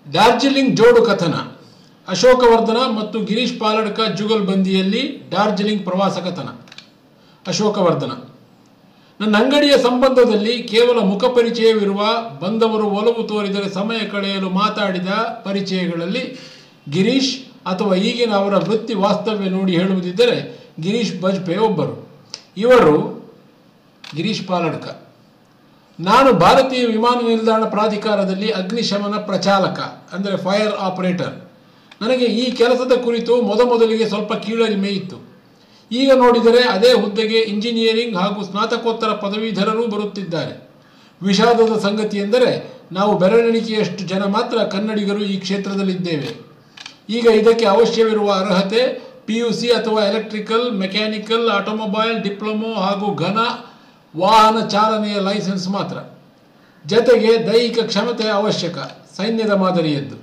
ಡಾರ್ಜಿಲಿಂಗ್ ಜೋಡು ಕಥನ ಅಶೋಕವರ್ಧನ ಮತ್ತು ಗಿರೀಶ್ ಪಾಲಡ್ಕ ಜುಗಲ್ಬಂದಿಯಲ್ಲಿ ಡಾರ್ಜಿಲಿಂಗ್ ಪ್ರವಾಸ ಕಥನ ಅಶೋಕವರ್ಧನ ನನ್ನ ಅಂಗಡಿಯ ಸಂಬಂಧದಲ್ಲಿ ಕೇವಲ ಮುಖ ಪರಿಚಯವಿರುವ ಬಂದವರು ಒಲವು ತೋರಿದರೆ ಸಮಯ ಕಳೆಯಲು ಮಾತಾಡಿದ ಪರಿಚಯಗಳಲ್ಲಿ ಗಿರೀಶ್ ಅಥವಾ ಈಗಿನ ಅವರ ವೃತ್ತಿ ವಾಸ್ತವ್ಯ ನೋಡಿ ಹೇಳುವುದಿದ್ದರೆ ಗಿರೀಶ್ ಬಜ್ಪೆ ಒಬ್ಬರು ಇವರು ಗಿರೀಶ್ ಪಾಲಡ್ಕ ನಾನು ಭಾರತೀಯ ವಿಮಾನ ನಿಲ್ದಾಣ ಪ್ರಾಧಿಕಾರದಲ್ಲಿ ಅಗ್ನಿಶಮನ ಪ್ರಚಾಲಕ ಅಂದರೆ ಫೈರ್ ಆಪರೇಟರ್ ನನಗೆ ಈ ಕೆಲಸದ ಕುರಿತು ಮೊದಮೊದಲಿಗೆ ಸ್ವಲ್ಪ ಕೀಳರಿಮೆ ಇತ್ತು ಈಗ ನೋಡಿದರೆ ಅದೇ ಹುದ್ದೆಗೆ ಇಂಜಿನಿಯರಿಂಗ್ ಹಾಗೂ ಸ್ನಾತಕೋತ್ತರ ಪದವೀಧರರೂ ಬರುತ್ತಿದ್ದಾರೆ ವಿಷಾದದ ಸಂಗತಿ ಎಂದರೆ ನಾವು ಬೆರಳೆಣಿಕೆಯಷ್ಟು ಜನ ಮಾತ್ರ ಕನ್ನಡಿಗರು ಈ ಕ್ಷೇತ್ರದಲ್ಲಿದ್ದೇವೆ ಈಗ ಇದಕ್ಕೆ ಅವಶ್ಯವಿರುವ ಅರ್ಹತೆ ಪಿ ಯು ಸಿ ಅಥವಾ ಎಲೆಕ್ಟ್ರಿಕಲ್ ಮೆಕ್ಯಾನಿಕಲ್ ಆಟೋಮೊಬೈಲ್ ಡಿಪ್ಲೊಮೊ ಹಾಗೂ ಘನ ವಾಹನ ಚಾಲನೆಯ ಲೈಸೆನ್ಸ್ ಮಾತ್ರ ಜತೆಗೆ ದೈಹಿಕ ಕ್ಷಮತೆ ಅವಶ್ಯಕ ಸೈನ್ಯದ ಮಾದರಿಯದ್ದು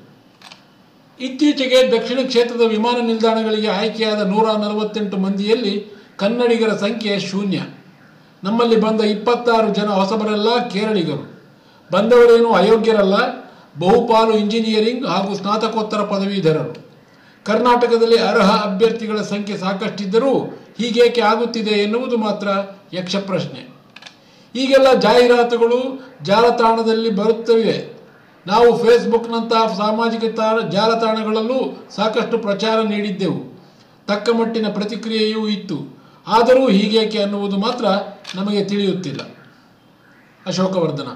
ಇತ್ತೀಚೆಗೆ ದಕ್ಷಿಣ ಕ್ಷೇತ್ರದ ವಿಮಾನ ನಿಲ್ದಾಣಗಳಿಗೆ ಆಯ್ಕೆಯಾದ ನೂರ ನಲವತ್ತೆಂಟು ಮಂದಿಯಲ್ಲಿ ಕನ್ನಡಿಗರ ಸಂಖ್ಯೆ ಶೂನ್ಯ ನಮ್ಮಲ್ಲಿ ಬಂದ ಇಪ್ಪತ್ತಾರು ಜನ ಹೊಸಬರೆಲ್ಲ ಕೇರಳಿಗರು ಬಂದವರೇನು ಅಯೋಗ್ಯರಲ್ಲ ಬಹುಪಾಲು ಇಂಜಿನಿಯರಿಂಗ್ ಹಾಗೂ ಸ್ನಾತಕೋತ್ತರ ಪದವೀಧರರು ಕರ್ನಾಟಕದಲ್ಲಿ ಅರ್ಹ ಅಭ್ಯರ್ಥಿಗಳ ಸಂಖ್ಯೆ ಸಾಕಷ್ಟಿದ್ದರೂ ಹೀಗೇಕೆ ಆಗುತ್ತಿದೆ ಎನ್ನುವುದು ಮಾತ್ರ ಯಕ್ಷ ಪ್ರಶ್ನೆ ಈಗೆಲ್ಲ ಜಾಹೀರಾತುಗಳು ಜಾಲತಾಣದಲ್ಲಿ ಬರುತ್ತವೆ ನಾವು ಫೇಸ್ಬುಕ್ನಂತಹ ಸಾಮಾಜಿಕ ತಾಣ ಜಾಲತಾಣಗಳಲ್ಲೂ ಸಾಕಷ್ಟು ಪ್ರಚಾರ ನೀಡಿದ್ದೆವು ತಕ್ಕ ಮಟ್ಟಿನ ಪ್ರತಿಕ್ರಿಯೆಯೂ ಇತ್ತು ಆದರೂ ಹೀಗೇಕೆ ಅನ್ನುವುದು ಮಾತ್ರ ನಮಗೆ ತಿಳಿಯುತ್ತಿಲ್ಲ ಅಶೋಕವರ್ಧನ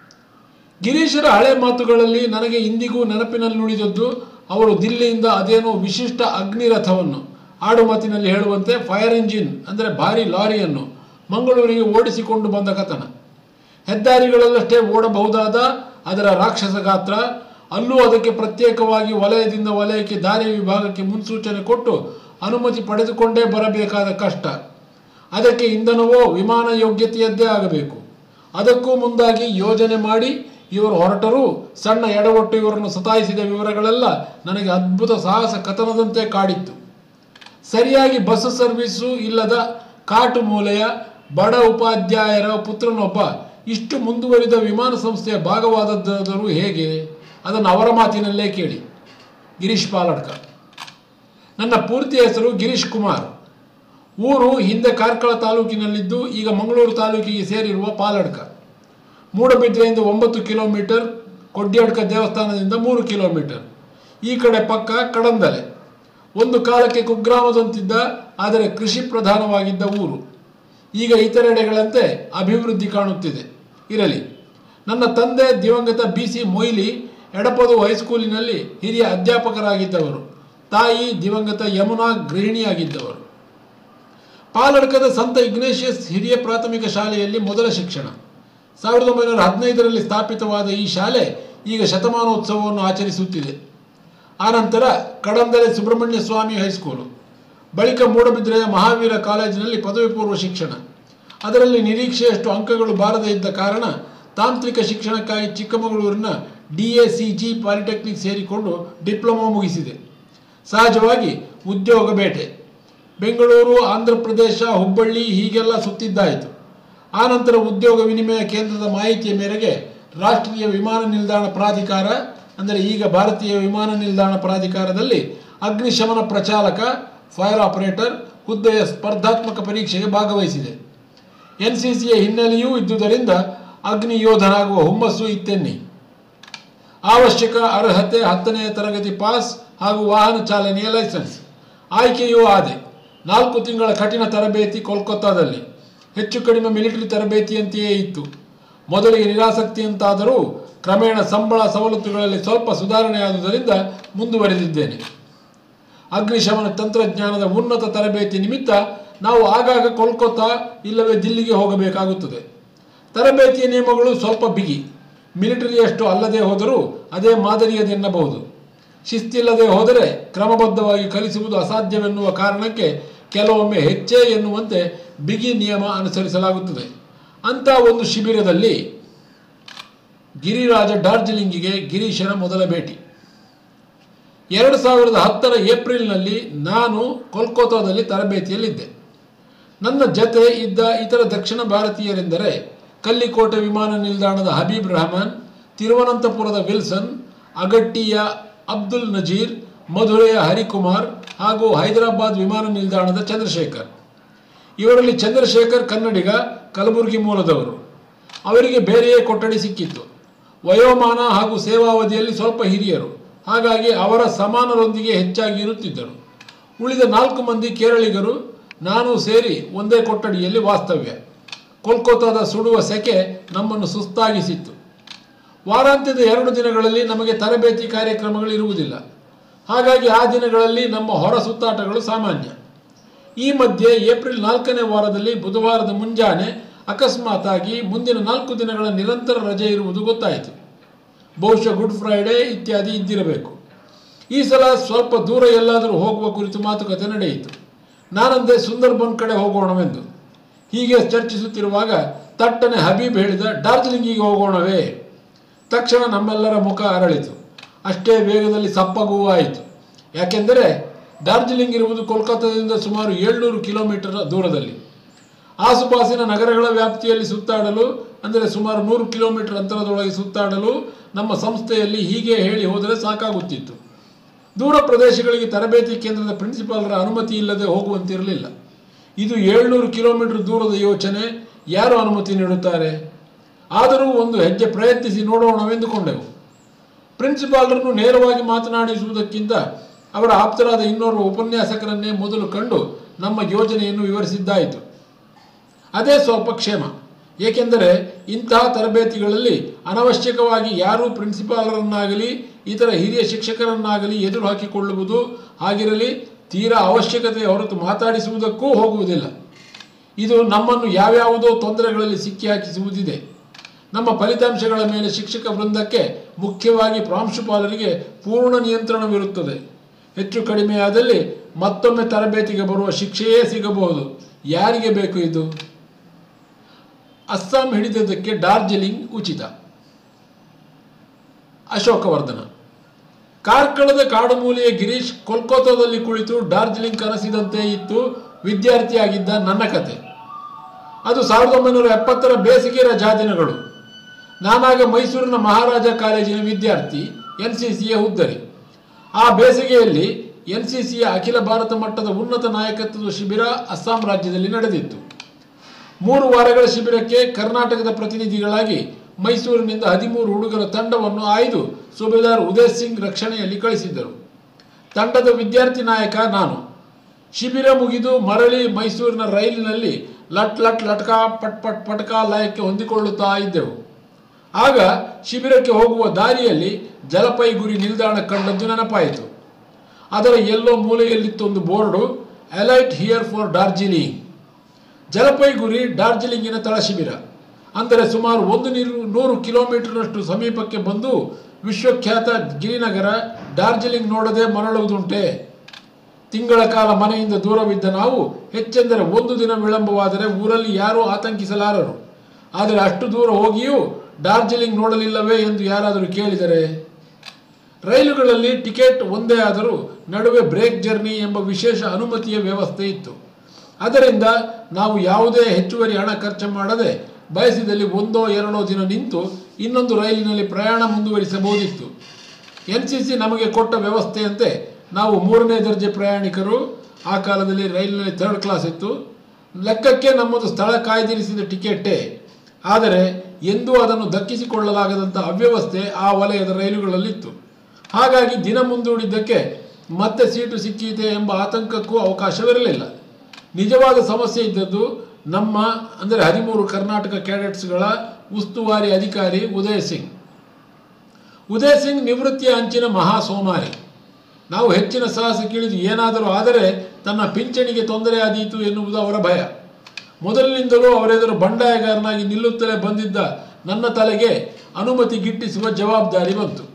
ಗಿರೀಶರ ಹಳೆ ಮಾತುಗಳಲ್ಲಿ ನನಗೆ ಇಂದಿಗೂ ನೆನಪಿನಲ್ಲುಳಿದದ್ದು ಅವರು ದಿಲ್ಲಿಯಿಂದ ಅದೇನೋ ವಿಶಿಷ್ಟ ಅಗ್ನಿರಥವನ್ನು ಆಡುಮಾತಿನಲ್ಲಿ ಹೇಳುವಂತೆ ಫೈರ್ ಇಂಜಿನ್ ಅಂದರೆ ಭಾರಿ ಲಾರಿಯನ್ನು ಮಂಗಳೂರಿಗೆ ಓಡಿಸಿಕೊಂಡು ಬಂದ ಕಥನ ಹೆದ್ದಾರಿಗಳಲ್ಲಷ್ಟೇ ಓಡಬಹುದಾದ ಅದರ ರಾಕ್ಷಸ ಗಾತ್ರ ಅಲ್ಲೂ ಅದಕ್ಕೆ ಪ್ರತ್ಯೇಕವಾಗಿ ವಲಯದಿಂದ ವಲಯಕ್ಕೆ ದಾರಿ ವಿಭಾಗಕ್ಕೆ ಮುನ್ಸೂಚನೆ ಕೊಟ್ಟು ಅನುಮತಿ ಪಡೆದುಕೊಂಡೇ ಬರಬೇಕಾದ ಕಷ್ಟ ಅದಕ್ಕೆ ಇಂಧನವೋ ವಿಮಾನ ಯೋಗ್ಯತೆಯದ್ದೇ ಆಗಬೇಕು ಅದಕ್ಕೂ ಮುಂದಾಗಿ ಯೋಜನೆ ಮಾಡಿ ಇವರು ಹೊರಟರೂ ಸಣ್ಣ ಎಡವಟ್ಟು ಇವರನ್ನು ಸತಾಯಿಸಿದ ವಿವರಗಳೆಲ್ಲ ನನಗೆ ಅದ್ಭುತ ಸಾಹಸ ಕಥನದಂತೆ ಕಾಡಿತ್ತು ಸರಿಯಾಗಿ ಬಸ್ ಸರ್ವಿಸು ಇಲ್ಲದ ಕಾಟು ಮೂಲೆಯ ಬಡ ಉಪಾಧ್ಯಾಯರ ಪುತ್ರನೊಬ್ಬ ಇಷ್ಟು ಮುಂದುವರಿದ ವಿಮಾನ ಸಂಸ್ಥೆಯ ಭಾಗವಾದದ್ದಾದರೂ ಹೇಗೆ ಅದನ್ನು ಅವರ ಮಾತಿನಲ್ಲೇ ಕೇಳಿ ಗಿರೀಶ್ ಪಾಲಡ್ಕ ನನ್ನ ಪೂರ್ತಿ ಹೆಸರು ಗಿರೀಶ್ ಕುಮಾರ್ ಊರು ಹಿಂದೆ ಕಾರ್ಕಳ ತಾಲೂಕಿನಲ್ಲಿದ್ದು ಈಗ ಮಂಗಳೂರು ತಾಲೂಕಿಗೆ ಸೇರಿರುವ ಪಾಲಡ್ಕ ಮೂಡಬಿದ್ರೆಯಿಂದ ಒಂಬತ್ತು ಕಿಲೋಮೀಟರ್ ಕೊಡ್ಯಾಡ್ಕ ದೇವಸ್ಥಾನದಿಂದ ಮೂರು ಕಿಲೋಮೀಟರ್ ಈ ಕಡೆ ಪಕ್ಕ ಕಡಂದಲೆ ಒಂದು ಕಾಲಕ್ಕೆ ಕುಗ್ರಾಮದಂತಿದ್ದ ಆದರೆ ಕೃಷಿ ಪ್ರಧಾನವಾಗಿದ್ದ ಊರು ಈಗ ಇತರೆಡೆಗಳಂತೆ ಅಭಿವೃದ್ಧಿ ಕಾಣುತ್ತಿದೆ ಇರಲಿ ನನ್ನ ತಂದೆ ದಿವಂಗತ ಬಿ ಸಿ ಮೊಯ್ಲಿ ಎಡಪದು ಹೈಸ್ಕೂಲಿನಲ್ಲಿ ಹಿರಿಯ ಅಧ್ಯಾಪಕರಾಗಿದ್ದವರು ತಾಯಿ ದಿವಂಗತ ಯಮುನಾ ಗೃಹಿಣಿಯಾಗಿದ್ದವರು ಪಾಲಡ್ಕದ ಸಂತ ಇಗ್ನೇಷಿಯಸ್ ಹಿರಿಯ ಪ್ರಾಥಮಿಕ ಶಾಲೆಯಲ್ಲಿ ಮೊದಲ ಶಿಕ್ಷಣ ಸಾವಿರದ ಒಂಬೈನೂರ ಹದಿನೈದರಲ್ಲಿ ಸ್ಥಾಪಿತವಾದ ಈ ಶಾಲೆ ಈಗ ಶತಮಾನೋತ್ಸವವನ್ನು ಆಚರಿಸುತ್ತಿದೆ ಆನಂತರ ಕಡಂದಲೆ ಸುಬ್ರಹ್ಮಣ್ಯ ಸ್ವಾಮಿ ಹೈಸ್ಕೂಲು ಬಳಿಕ ಮೂಡಬಿದ್ರೆಯ ಮಹಾವೀರ ಕಾಲೇಜಿನಲ್ಲಿ ಪದವಿ ಪೂರ್ವ ಶಿಕ್ಷಣ ಅದರಲ್ಲಿ ನಿರೀಕ್ಷೆಯಷ್ಟು ಅಂಕಗಳು ಬಾರದೇ ಇದ್ದ ಕಾರಣ ತಾಂತ್ರಿಕ ಶಿಕ್ಷಣಕ್ಕಾಗಿ ಚಿಕ್ಕಮಗಳೂರಿನ D A C G polytechnic ಸೇರಿಕೊಂಡು ಡಿಪ್ಲೊಮಾ ಮುಗಿಸಿದೆ ಸಹಜವಾಗಿ ಉದ್ಯೋಗ ಬೇಟೆ ಬೆಂಗಳೂರು ಆಂಧ್ರ ಪ್ರದೇಶ ಹುಬ್ಬಳ್ಳಿ ಹೀಗೆಲ್ಲ ಸುತ್ತಿದ್ದಾಯಿತು ಆನಂತರ ಉದ್ಯೋಗ ವಿನಿಮಯ ಕೇಂದ್ರದ ಮಾಹಿತಿಯ ಮೇರೆಗೆ ರಾಷ್ಟ್ರೀಯ ವಿಮಾನ ನಿಲ್ದಾಣ ಪ್ರಾಧಿಕಾರ ಅಂದರೆ ಈಗ ಭಾರತೀಯ ವಿಮಾನ ನಿಲ್ದಾಣ ಪ್ರಾಧಿಕಾರದಲ್ಲಿ ಅಗ್ನಿಶಮನ ಪ್ರಚಾಲಕ ಫೈರ್ ಆಪರೇಟರ್ ಹುದ್ದೆಯ ಸ್ಪರ್ಧಾತ್ಮಕ ಪರೀಕ್ಷೆಗೆ ಭಾಗವಹಿಸಿದೆ ಎನ್ ಸಿ ಸಿಯ ಹಿನ್ನೆಲೆಯೂ ಇದ್ದುದರಿಂದ ಅಗ್ನಿ ಯೋಧನಾಗುವ ಹುಮ್ಮಸ್ಸು ಇತ್ತೆನ್ನಿ ಅವಶ್ಯಕ ಅರ್ಹತೆ ಹತ್ತನೆಯ ತರಗತಿ ಪಾಸ್ ಹಾಗೂ ವಾಹನ ಚಾಲನೆಯ ಲೈಸೆನ್ಸ್ ಆಯ್ಕೆಯೂ ಆದೆ ನಾಲ್ಕು ತಿಂಗಳ ಕಠಿಣ ತರಬೇತಿ ಕೋಲ್ಕತ್ತಾದಲ್ಲಿ ಹೆಚ್ಚು ಕಡಿಮೆ ಮಿಲಿಟರಿ ತರಬೇತಿಯಂತೆಯೇ ಇತ್ತು ಮೊದಲಿಗೆ ನಿರಾಸಕ್ತಿಯಂತಾದರೂ ಕ್ರಮೇಣ ಸಂಬಳ ಸವಲತ್ತುಗಳಲ್ಲಿ ಸ್ವಲ್ಪ ಸುಧಾರಣೆಯಾದುದರಿಂದ ಮುಂದುವರೆದಿದ್ದೇನೆ ಅಗ್ನಿಶಮನ ತಂತ್ರಜ್ಞಾನದ ಉನ್ನತ ತರಬೇತಿ ನಿಮಿತ್ತ ನಾವು ಆಗಾಗ ಕೋಲ್ಕತ್ತಾ ಇಲ್ಲವೇ ದಿಲ್ಲಿಗೆ ಹೋಗಬೇಕಾಗುತ್ತದೆ ತರಬೇತಿಯ ನಿಯಮಗಳು ಸ್ವಲ್ಪ ಬಿಗಿ ಮಿಲಿಟರಿಯಷ್ಟು ಅಲ್ಲದೆ ಹೋದರೂ ಅದೇ ಮಾದರಿಯದೆನ್ನಬಹುದು ಶಿಸ್ತಿಲ್ಲದೆ ಹೋದರೆ ಕ್ರಮಬದ್ಧವಾಗಿ ಕಲಿಸುವುದು ಅಸಾಧ್ಯವೆನ್ನುವ ಕಾರಣಕ್ಕೆ ಕೆಲವೊಮ್ಮೆ ಹೆಚ್ಚೇ ಎನ್ನುವಂತೆ ಬಿಗಿ ನಿಯಮ ಅನುಸರಿಸಲಾಗುತ್ತದೆ ಅಂತ ಒಂದು ಶಿಬಿರದಲ್ಲಿ ಗಿರಿರಾಜ ಡಾರ್ಜಿಲಿಂಗಿಗೆ ಗಿರೀಶನ ಮೊದಲ ಭೇಟಿ ಎರಡು ಸಾವಿರದ ಹತ್ತರ ಏಪ್ರಿಲ್ನಲ್ಲಿ ನಾನು ಕೋಲ್ಕತ್ತಾದಲ್ಲಿ ತರಬೇತಿಯಲ್ಲಿದ್ದೆ ನನ್ನ ಜತೆ ಇದ್ದ ಇತರ ದಕ್ಷಿಣ ಭಾರತೀಯರೆಂದರೆ ಕಲ್ಲಿಕೋಟೆ ವಿಮಾನ ನಿಲ್ದಾಣದ ಹಬೀಬ್ ರಹಮಾನ್ ತಿರುವನಂತಪುರದ ವಿಲ್ಸನ್ ಅಗಟ್ಟಿಯ ಅಬ್ದುಲ್ ನಜೀರ್ ಮಧುರೆಯ ಹರಿಕುಮಾರ್ ಹಾಗೂ ಹೈದರಾಬಾದ್ ವಿಮಾನ ನಿಲ್ದಾಣದ ಚಂದ್ರಶೇಖರ್ ಇವರಲ್ಲಿ ಚಂದ್ರಶೇಖರ್ ಕನ್ನಡಿಗ ಕಲಬುರಗಿ ಮೂಲದವರು ಅವರಿಗೆ ಬೇರೆಯೇ ಕೊಠಡಿ ಸಿಕ್ಕಿತ್ತು ವಯೋಮಾನ ಹಾಗೂ ಸೇವಾವಧಿಯಲ್ಲಿ ಸ್ವಲ್ಪ ಹಿರಿಯರು ಹಾಗಾಗಿ ಅವರ ಸಮಾನರೊಂದಿಗೆ ಹೆಚ್ಚಾಗಿ ಇರುತ್ತಿದ್ದರು ಉಳಿದ ನಾಲ್ಕು ಮಂದಿ ಕೇರಳಿಗರು ನಾನು ಸೇರಿ ಒಂದೇ ಕೊಠಡಿಯಲ್ಲಿ ವಾಸ್ತವ್ಯ ಕೋಲ್ಕತ್ತಾದ ಸುಡುವ ಸೆಕೆ ನಮ್ಮನ್ನು ಸುಸ್ತಾಗಿಸಿತ್ತು ವಾರಾಂತ್ಯದ ಎರಡು ದಿನಗಳಲ್ಲಿ ನಮಗೆ ತರಬೇತಿ ಕಾರ್ಯಕ್ರಮಗಳು ಇರುವುದಿಲ್ಲ ಹಾಗಾಗಿ ಆ ದಿನಗಳಲ್ಲಿ ನಮ್ಮ ಹೊರ ಸುತ್ತಾಟಗಳು ಸಾಮಾನ್ಯ ಈ ಮಧ್ಯೆ ಏಪ್ರಿಲ್ ನಾಲ್ಕನೇ ವಾರದಲ್ಲಿ ಬುಧವಾರದ ಮುಂಜಾನೆ ಅಕಸ್ಮಾತಾಗಿ ಮುಂದಿನ ನಾಲ್ಕು ದಿನಗಳ ನಿರಂತರ ರಜೆ ಇರುವುದು ಗೊತ್ತಾಯಿತು ಬಹುಶಃ ಗುಡ್ ಫ್ರೈಡೇ ಇತ್ಯಾದಿ ಇದ್ದಿರಬೇಕು ಈ ಸಲ ಸ್ವಲ್ಪ ದೂರ ಎಲ್ಲಾದರೂ ಹೋಗುವ ಕುರಿತು ಮಾತುಕತೆ ನಡೆಯಿತು ನಾನಂದೆ ಸುಂದರ್ಬನ್ ಕಡೆ ಹೋಗೋಣವೆಂದು ಹೀಗೆ ಚರ್ಚಿಸುತ್ತಿರುವಾಗ ತಟ್ಟನೆ ಹಬೀಬ್ ಹೇಳಿದ ಡಾರ್ಜಿಲಿಂಗಿಗೆ ಹೋಗೋಣವೇ ತಕ್ಷಣ ನಮ್ಮೆಲ್ಲರ ಮುಖ ಅರಳಿತು ಅಷ್ಟೇ ವೇಗದಲ್ಲಿ ಸಪ್ಪಗೂ ಆಯಿತು ಯಾಕೆಂದರೆ ಡಾರ್ಜಿಲಿಂಗ್ ಇರುವುದು ಕೋಲ್ಕತ್ತಾದಿಂದ ಸುಮಾರು ಏಳ್ನೂರು ಕಿಲೋಮೀಟರ್ ದೂರದಲ್ಲಿ ಆಸುಪಾಸಿನ ನಗರಗಳ ವ್ಯಾಪ್ತಿಯಲ್ಲಿ ಸುತ್ತಾಡಲು ಅಂದರೆ ಸುಮಾರು ನೂರು ಕಿಲೋಮೀಟರ್ ಅಂತರದೊಳಗೆ ಸುತ್ತಾಡಲು ನಮ್ಮ ಸಂಸ್ಥೆಯಲ್ಲಿ ಹೀಗೆ ಹೇಳಿ ಹೋದರೆ ಸಾಕಾಗುತ್ತಿತ್ತು ದೂರ ಪ್ರದೇಶಗಳಿಗೆ ತರಬೇತಿ ಕೇಂದ್ರದ ಪ್ರಿನ್ಸಿಪಾಲರ ಅನುಮತಿ ಇಲ್ಲದೆ ಹೋಗುವಂತಿರಲಿಲ್ಲ ಇದು ಏಳ್ನೂರು ಕಿಲೋಮೀಟರ್ ದೂರದ ಯೋಚನೆ ಯಾರು ಅನುಮತಿ ನೀಡುತ್ತಾರೆ ಆದರೂ ಒಂದು ಹೆಜ್ಜೆ ಪ್ರಯತ್ನಿಸಿ ನೋಡೋಣವೆಂದುಕೊಂಡೆವು ಪ್ರಿನ್ಸಿಪಾಲರನ್ನು ನೇರವಾಗಿ ಮಾತನಾಡಿಸುವುದಕ್ಕಿಂತ ಅವರ ಆಪ್ತರಾದ ಇನ್ನೋರ್ವ ಉಪನ್ಯಾಸಕರನ್ನೇ ಮೊದಲು ಕಂಡು ನಮ್ಮ ಯೋಜನೆಯನ್ನು ವಿವರಿಸಿದ್ದಾಯಿತು ಅದೇ ಸ್ವಲ್ಪ ಕ್ಷೇಮ ಏಕೆಂದರೆ ಇಂತಹ ತರಬೇತಿಗಳಲ್ಲಿ ಅನವಶ್ಯಕವಾಗಿ ಯಾರೂ ಪ್ರಿನ್ಸಿಪಾಲರನ್ನಾಗಲಿ ಇತರ ಹಿರಿಯ ಶಿಕ್ಷಕರನ್ನಾಗಲಿ ಎದುರು ಹಾಕಿಕೊಳ್ಳುವುದು ಹಾಗಿರಲಿ ತೀರಾ ಅವಶ್ಯಕತೆಯ ಹೊರತು ಮಾತಾಡಿಸುವುದಕ್ಕೂ ಹೋಗುವುದಿಲ್ಲ ಇದು ನಮ್ಮನ್ನು ಯಾವ್ಯಾವುದೋ ತೊಂದರೆಗಳಲ್ಲಿ ಸಿಕ್ಕಿ ಹಾಕಿಸುವುದಿದೆ ನಮ್ಮ ಫಲಿತಾಂಶಗಳ ಮೇಲೆ ಶಿಕ್ಷಕ ವೃಂದಕ್ಕೆ ಮುಖ್ಯವಾಗಿ ಪ್ರಾಂಶುಪಾಲರಿಗೆ ಪೂರ್ಣ ನಿಯಂತ್ರಣವಿರುತ್ತದೆ ಹೆಚ್ಚು ಕಡಿಮೆಯಾದಲ್ಲಿ ಮತ್ತೊಮ್ಮೆ ತರಬೇತಿಗೆ ಬರುವ ಶಿಕ್ಷೆಯೇ ಸಿಗಬಹುದು ಯಾರಿಗೆ ಬೇಕು ಇದು ಅಸ್ಸಾಂ ಹಿಡಿದದಕ್ಕೆ ಡಾರ್ಜಿಲಿಂಗ್ ಉಚಿತ ಅಶೋಕವರ್ಧನ ಕಾರ್ಕಳದ ಕಾಡುಮೂಲೆಯ ಗಿರೀಶ್ ಕೋಲ್ಕತ್ತಾದಲ್ಲಿ ಕುಳಿತು ಡಾರ್ಜಿಲಿಂಗ್ ಕನಸಿದಂತೆ ಇತ್ತು ವಿದ್ಯಾರ್ಥಿಯಾಗಿದ್ದ ನನ್ನ ಕತೆ ಅದು ಸಾವಿರದ ಒಂಬೈನೂರ ಎಪ್ಪತ್ತರ ಬೇಸಿಗೆ ರಜಾ ದಿನಗಳು ನಾನಾಗ ಮೈಸೂರಿನ ಮಹಾರಾಜ ಕಾಲೇಜಿನ ವಿದ್ಯಾರ್ಥಿ ಎನ್ ಸಿ ಸಿಯ ಹುದ್ದರಿ ಆ ಬೇಸಿಗೆಯಲ್ಲಿ ಎನ್ ಸಿ ಸಿಯ ಅಖಿಲ ಭಾರತ ಮಟ್ಟದ ಉನ್ನತ ನಾಯಕತ್ವದ ಶಿಬಿರ ಅಸ್ಸಾಂ ರಾಜ್ಯದಲ್ಲಿ ನಡೆದಿತ್ತು ಮೂರು ವಾರಗಳ ಶಿಬಿರಕ್ಕೆ ಕರ್ನಾಟಕದ ಪ್ರತಿನಿಧಿಗಳಾಗಿ ಮೈಸೂರಿನಿಂದ ಹದಿಮೂರು ಹುಡುಗರ ತಂಡವನ್ನು ಆಯ್ದು ಸುಬೇದಾರ್ ಉದಯ್ ಸಿಂಗ್ ರಕ್ಷಣೆಯಲ್ಲಿ ಕಳಿಸಿದ್ದರು ತಂಡದ ವಿದ್ಯಾರ್ಥಿ ನಾಯಕ ನಾನು ಶಿಬಿರ ಮುಗಿದು ಮರಳಿ ಮೈಸೂರಿನ ರೈಲಿನಲ್ಲಿ ಲಟ್ ಲಟ್ ಲಟ್ಕ ಪಟ್ ಪಟ್ ಪಟ್ಕ ಲಯಕ್ಕೆ ಹೊಂದಿಕೊಳ್ಳುತ್ತಾ ಇದ್ದೆವು ಆಗ ಶಿಬಿರಕ್ಕೆ ಹೋಗುವ ದಾರಿಯಲ್ಲಿ ಜಲಪೈಗುರಿ ನಿಲ್ದಾಣ ಕಂಡದ್ದು ನೆನಪಾಯಿತು ಅದರ ಎಲ್ಲೋ ಮೂಲೆಯಲ್ಲಿತ್ತು ಒಂದು board alight here for Darjeeling Jalpaiguri ಡಾರ್ಜಿಲಿಂಗಿನ ತಳ ಶಿಬಿರ ಅಂದರೆ ಸುಮಾರು ಒಂದು ನೀರು ನೂರು ಕಿಲೋಮೀಟರ್ನಷ್ಟು ಸಮೀಪಕ್ಕೆ ಬಂದು ವಿಶ್ವಖ್ಯಾತ ಗಿರಿನಗರ ಡಾರ್ಜಿಲಿಂಗ್ ನೋಡದೆ ಮರಳುವುದುಂಟೆ ತಿಂಗಳ ಕಾಲ ಮನೆಯಿಂದ ದೂರವಿದ್ದ ನಾವು ಹೆಚ್ಚೆಂದರೆ ಒಂದು ದಿನ ವಿಳಂಬವಾದರೆ ಊರಲ್ಲಿ ಯಾರೂ ಆತಂಕಿಸಲಾರರು ಆದರೆ ಅಷ್ಟು ದೂರ ಹೋಗಿಯೂ ಡಾರ್ಜಿಲಿಂಗ್ ನೋಡಲಿಲ್ಲವೇ ಎಂದು ಯಾರಾದರೂ ಕೇಳಿದರೆ ರೈಲುಗಳಲ್ಲಿ ಟಿಕೆಟ್ ಒಂದೇ ಆದರೂ ನಡುವೆ ಬ್ರೇಕ್ ಜರ್ನಿ ಎಂಬ ವಿಶೇಷ ಅನುಮತಿಯ ವ್ಯವಸ್ಥೆ ಇತ್ತು ಅದರಿಂದ ನಾವು ಯಾವುದೇ ಹೆಚ್ಚುವರಿ ಹಣ ಖರ್ಚು ಮಾಡದೆ ಬಯಸಿದಲ್ಲಿ ಒಂದೋ ಎರಡೋ ದಿನ ನಿಂತು ಇನ್ನೊಂದು ರೈಲಿನಲ್ಲಿ ಪ್ರಯಾಣ ಮುಂದುವರಿಸಬಹುದಿತ್ತು ಎನ್ ಸಿ ಸಿ ನಮಗೆ ಕೊಟ್ಟ ವ್ಯವಸ್ಥೆಯಂತೆ ನಾವು ಮೂರನೇ ದರ್ಜೆ ಪ್ರಯಾಣಿಕರು ಆ ಕಾಲದಲ್ಲಿ ರೈಲಿನಲ್ಲಿ ಥರ್ಡ್ ಕ್ಲಾಸ್ ಇತ್ತು ಲೆಕ್ಕಕ್ಕೆ ನಮ್ಮದು ಸ್ಥಳ ಕಾಯ್ದಿರಿಸಿದ ಟಿಕೆಟೇ ಆದರೆ ಎಂದೂ ಅದನ್ನು ದಕ್ಕಿಸಿಕೊಳ್ಳಲಾಗದಂಥ ಅವ್ಯವಸ್ಥೆ ಆ ವಲಯದ ರೈಲುಗಳಲ್ಲಿತ್ತು ಹಾಗಾಗಿ ದಿನ ಮುಂದೂಡಿದ್ದಕ್ಕೆ ಮತ್ತೆ ಸೀಟು ಸಿಕ್ಕೀತೆ ಎಂಬ ಆತಂಕಕ್ಕೂ ಅವಕಾಶವಿರಲಿಲ್ಲ ನಿಜವಾದ ಸಮಸ್ಯೆ ಇದ್ದದ್ದು ನಮ್ಮ ಅಂದರೆ ಹದಿಮೂರು ಕರ್ನಾಟಕ ಕ್ಯಾಡೆಟ್ಸ್ಗಳ ಉಸ್ತುವಾರಿ ಅಧಿಕಾರಿ ಉದಯ್ ಸಿಂಗ್ ಉದಯ್ ಸಿಂಗ್ ನಿವೃತ್ತಿಯ ಅಂಚಿನ ಮಹಾ ಸೋಮಾರಿ ನಾವು ಹೆಚ್ಚಿನ ಸಾಹಸ ಕೇಳಿದು ಏನಾದರೂ ಆದರೆ ತನ್ನ ಪಿಂಚಣಿಗೆ ತೊಂದರೆ ಆದೀತು ಎನ್ನುವುದು ಅವರ ಭಯ ಮೊದಲಿನಿಂದಲೂ ಅವರೆದುರು ಬಂಡಾಯಗಾರನಾಗಿ ನಿಲ್ಲುತ್ತಲೇ ಬಂದಿದ್ದ ನನ್ನ ತಲೆಗೆ ಅನುಮತಿ ಗಿಟ್ಟಿಸುವ ಜವಾಬ್ದಾರಿ ಬಂತು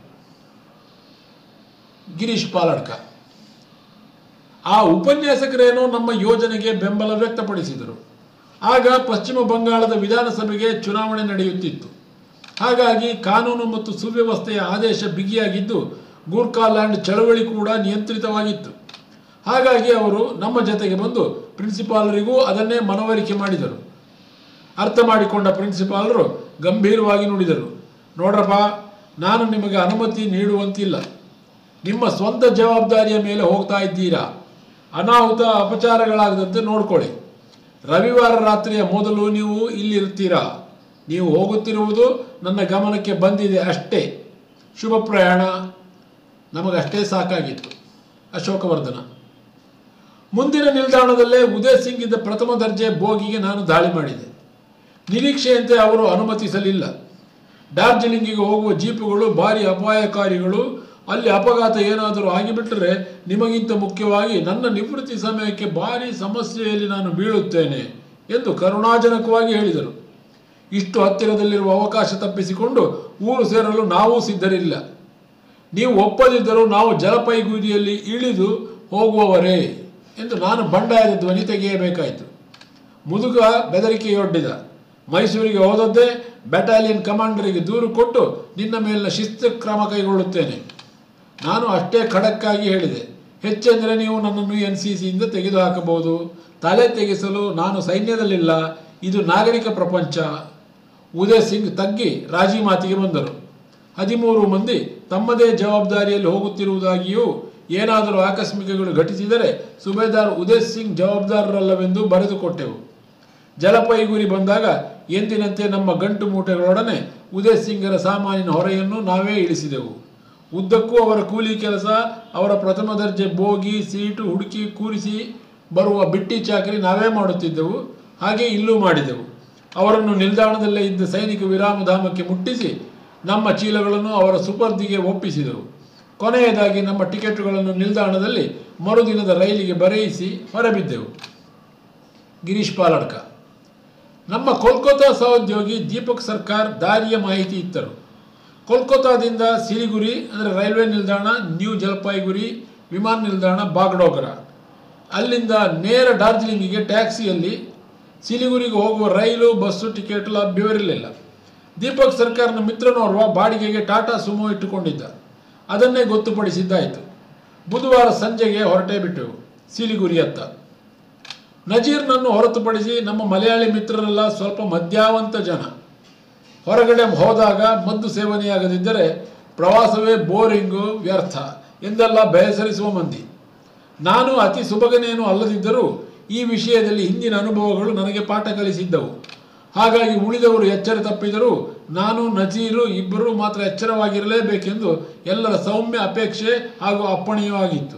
ಗಿರೀಶ್ ಪಾಲಡ್ಕ ಆ ಉಪನ್ಯಾಸಕರೇನೋ ನಮ್ಮ ಯೋಜನೆಗೆ ಬೆಂಬಲ ವ್ಯಕ್ತಪಡಿಸಿದರು ಆಗ ಪಶ್ಚಿಮ ಬಂಗಾಳದ ವಿಧಾನಸಭೆಗೆ ಚುನಾವಣೆ ನಡೆಯುತ್ತಿತ್ತು ಹಾಗಾಗಿ ಕಾನೂನು ಮತ್ತು ಸುವ್ಯವಸ್ಥೆಯ ಆದೇಶ ಬಿಗಿಯಾಗಿದ್ದು ಗೂರ್ಖಾಲ್ಯಾಂಡ್ ಚಳವಳಿ ಕೂಡ ನಿಯಂತ್ರಿತವಾಗಿತ್ತು ಹಾಗಾಗಿ ಅವರು ನಮ್ಮ ಜೊತೆಗೆ ಬಂದು ಪ್ರಿನ್ಸಿಪಾಲರಿಗೂ ಅದನ್ನೇ ಮನವರಿಕೆ ಮಾಡಿದರು ಅರ್ಥ ಮಾಡಿಕೊಂಡ ಪ್ರಿನ್ಸಿಪಾಲರು ಗಂಭೀರವಾಗಿ ನುಡಿದರು ನೋಡ್ರಪ್ಪ ನಾನು ನಿಮಗೆ ಅನುಮತಿ ನೀಡುವಂತಿಲ್ಲ ನಿಮ್ಮ ಸ್ವಂತ ಜವಾಬ್ದಾರಿಯ ಮೇಲೆ ಹೋಗ್ತಾ ಇದ್ದೀರಾ ಅನಾಹುತ ಅಪಚಾರಗಳಾಗದಂತೆ ನೋಡ್ಕೊಳ್ಳಿ ರವಿವಾರ ರಾತ್ರಿಯ ಮೊದಲು ನೀವು ಇಲ್ಲಿರ್ತೀರಾ ನೀವು ಹೋಗುತ್ತಿರುವುದು ನನ್ನ ಗಮನಕ್ಕೆ ಬಂದಿದೆ ಅಷ್ಟೇ ಶುಭ ಪ್ರಯಾಣ ನಮಗಷ್ಟೇ ಸಾಕಾಗಿತ್ತು ಅಶೋಕವರ್ಧನ ಮುಂದಿನ ನಿಲ್ದಾಣದಲ್ಲೇ ಉದಯ್ ಸಿಂಗ್ ಇದ್ದ ಪ್ರಥಮ ದರ್ಜೆ ಬೋಗಿಗೆ ನಾನು ದಾಳಿ ಮಾಡಿದೆ ನಿರೀಕ್ಷೆಯಂತೆ ಅವರು ಅನುಮತಿಸಲಿಲ್ಲ ಡಾರ್ಜಿಲಿಂಗಿಗೆ ಹೋಗುವ ಜೀಪುಗಳು ಭಾರಿ ಅಪಾಯಕಾರಿಗಳು ಅಲ್ಲಿ ಅಪಘಾತ ಏನಾದರೂ ಆಗಿಬಿಟ್ಟರೆ ನಿಮಗಿಂತ ಮುಖ್ಯವಾಗಿ ನನ್ನ ನಿವೃತ್ತಿ ಸಮಯಕ್ಕೆ ಭಾರಿ ಸಮಸ್ಯೆಯಲ್ಲಿ ನಾನು ಬೀಳುತ್ತೇನೆ ಎಂದು ಕರುಣಾಜನಕವಾಗಿ ಹೇಳಿದರು ಇಷ್ಟು ಹತ್ತಿರದಲ್ಲಿರುವ ಅವಕಾಶ ತಪ್ಪಿಸಿಕೊಂಡು ಊರು ಸೇರಲು ನಾವೂ ಸಿದ್ಧರಿಲ್ಲ ನೀವು ಒಪ್ಪದಿದ್ದರೂ ನಾವು ಜಲಪೈಗುರಿಯಲ್ಲಿ ಇಳಿದು ಹೋಗುವವರೇ ಎಂದು ನಾನು ಬಂಡಾಯದ ಧ್ವನಿ ತೆಗೆಯಬೇಕಾಯಿತು ಮುದುಗ ಬೆದರಿಕೆಯೊಡ್ಡಿದ ಮೈಸೂರಿಗೆ ಹೋದದ್ದೇ ಬೆಟಾಲಿಯನ್ ಕಮಾಂಡರಿಗೆ ದೂರು ಕೊಟ್ಟು ನಿನ್ನ ಮೇಲಿನ ಶಿಸ್ತು ಕ್ರಮ ಕೈಗೊಳ್ಳುತ್ತೇನೆ ನಾನು ಅಷ್ಟೇ ಖಡಕ್ಕಾಗಿ ಹೇಳಿದೆ ಹೆಚ್ಚೆಂದರೆ ನೀವು ನನ್ನನ್ನು ಎನ್ ಸಿ ಸಿಯಿಂದ ತೆಗೆದುಹಾಕಬಹುದು ತಲೆ ತೆಗೆಸಲು ನಾನು ಸೈನ್ಯದಲ್ಲಿಲ್ಲ ಇದು ನಾಗರಿಕ ಪ್ರಪಂಚ ಉದಯ್ ಸಿಂಗ್ ತಗ್ಗಿ ರಾಜಿ ಮಾತಿಗೆ ಬಂದರು ಹದಿಮೂರು ಮಂದಿ ತಮ್ಮದೇ ಜವಾಬ್ದಾರಿಯಲ್ಲಿ ಹೋಗುತ್ತಿರುವುದಾಗಿಯೂ ಏನಾದರೂ ಆಕಸ್ಮಿಕಗಳು ಘಟಿಸಿದರೆ ಸುಬೇದಾರ್ ಉದಯ್ ಸಿಂಗ್ ಜವಾಬ್ದಾರರಲ್ಲವೆಂದು ಬರೆದುಕೊಟ್ಟೆವು ಜಲಪೈಗುರಿ ಬಂದಾಗ ಎಂದಿನಂತೆ ನಮ್ಮ ಗಂಟು ಮೂಟೆಗಳೊಡನೆ ಉದಯ್ ಸಿಂಗರ ಸಾಮಾನಿನ ಹೊರೆಯನ್ನು ನಾವೇ ಇಳಿಸಿದೆವು ಉದ್ದಕ್ಕೂ ಅವರ ಕೂಲಿ ಕೆಲಸ ಅವರ ಪ್ರಥಮ ದರ್ಜೆ ಬೋಗಿ ಸೀಟು ಹುಡುಕಿ ಕೂರಿಸಿ ಬರುವ ಬಿಟ್ಟಿ ಚಾಕರಿ ನಾವೇ ಮಾಡುತ್ತಿದ್ದೆವು ಹಾಗೆ ಇಲ್ಲೂ ಮಾಡಿದೆವು ಅವರನ್ನು ನಿಲ್ದಾಣದಲ್ಲೇ ಇದ್ದ ಸೈನಿಕ ವಿರಾಮಧಾಮಕ್ಕೆ ಮುಟ್ಟಿಸಿ ನಮ್ಮ ಚೀಲಗಳನ್ನು ಅವರ ಸುಪರ್ದಿಗೆ ಒಪ್ಪಿಸಿದೆವು ಕೊನೆಯದಾಗಿ ನಮ್ಮ ಟಿಕೆಟುಗಳನ್ನು ನಿಲ್ದಾಣದಲ್ಲಿ ಮರುದಿನದ ರೈಲಿಗೆ ಬರೆಯಿಸಿ ಹೊರಬಿದ್ದೆವು ಗಿರೀಶ್ ಪಾಲಡ್ಕ ನಮ್ಮ ಕೋಲ್ಕತ್ತಾ ಸಹೋದ್ಯೋಗಿ ದೀಪಕ್ ಸರ್ಕಾರ್ ದಾರಿಯ ಮಾಹಿತಿ ಇತ್ತರು ಕೋಲ್ಕತ್ತಾದಿಂದ ಸಿಲಿಗುರಿ ಅಂದರೆ ರೈಲ್ವೆ ನಿಲ್ದಾಣ ನ್ಯೂ ಜಲಪಾಯಿಗುರಿ ವಿಮಾನ ನಿಲ್ದಾಣ ಬಾಗ್ಡೋಗರ ಅಲ್ಲಿಂದ ನೇರ ಡಾರ್ಜಿಲಿಂಗಿಗೆ ಟ್ಯಾಕ್ಸಿಯಲ್ಲಿ ಸಿಲಿಗುರಿಗೆ ಹೋಗುವ ರೈಲು ಬಸ್ಸು ಟಿಕೆಟ್ ಲಭ್ಯವಿರಲಿಲ್ಲ ದೀಪಕ್ ಸರ್ಕಾರನ ಮಿತ್ರನೋರ್ವ ಬಾಡಿಗೆಗೆ ಟಾಟಾ ಸುಮೋ ಇಟ್ಟುಕೊಂಡಿದ್ದ ಅದನ್ನೇ ಗೊತ್ತುಪಡಿಸಿದ್ದಾಯಿತು ಬುಧವಾರ ಸಂಜೆಗೆ ಹೊರಟೇ ಬಿಟ್ಟೆವು ಸಿಲಿಗುರಿಯತ್ತ ನಜೀರ್ನನ್ನು ಹೊರತುಪಡಿಸಿ ನಮ್ಮ ಮಲಯಾಳಿ ಮಿತ್ರರೆಲ್ಲ ಸ್ವಲ್ಪ ಮದ್ಯಾವಂತ ಜನ ಹೊರಗಡೆ ಹೋದಾಗ ಮದ್ದು ಸೇವನೆಯಾಗದಿದ್ದರೆ ಪ್ರವಾಸವೇ ಬೋರಿಂಗು ವ್ಯರ್ಥ ಎಂದೆಲ್ಲ ಬೇಸರಿಸುವ ಮಂದಿ ನಾನು ಅತಿ ಸುಬಗನೇನು ಅಲ್ಲದಿದ್ದರೂ ಈ ವಿಷಯದಲ್ಲಿ ಹಿಂದಿನ ಅನುಭವಗಳು ನನಗೆ ಪಾಠ ಕಲಿಸಿದ್ದವು ಹಾಗಾಗಿ ಉಳಿದವರು ಎಚ್ಚರ ತಪ್ಪಿದರೂ ನಾನು ನಜೀರು ಇಬ್ಬರೂ ಮಾತ್ರ ಎಚ್ಚರವಾಗಿರಲೇಬೇಕೆಂದು ಎಲ್ಲರ ಸೌಮ್ಯ ಅಪೇಕ್ಷೆ ಹಾಗೂ ಅಪ್ಪಣೆಯೂ ಆಗಿತ್ತು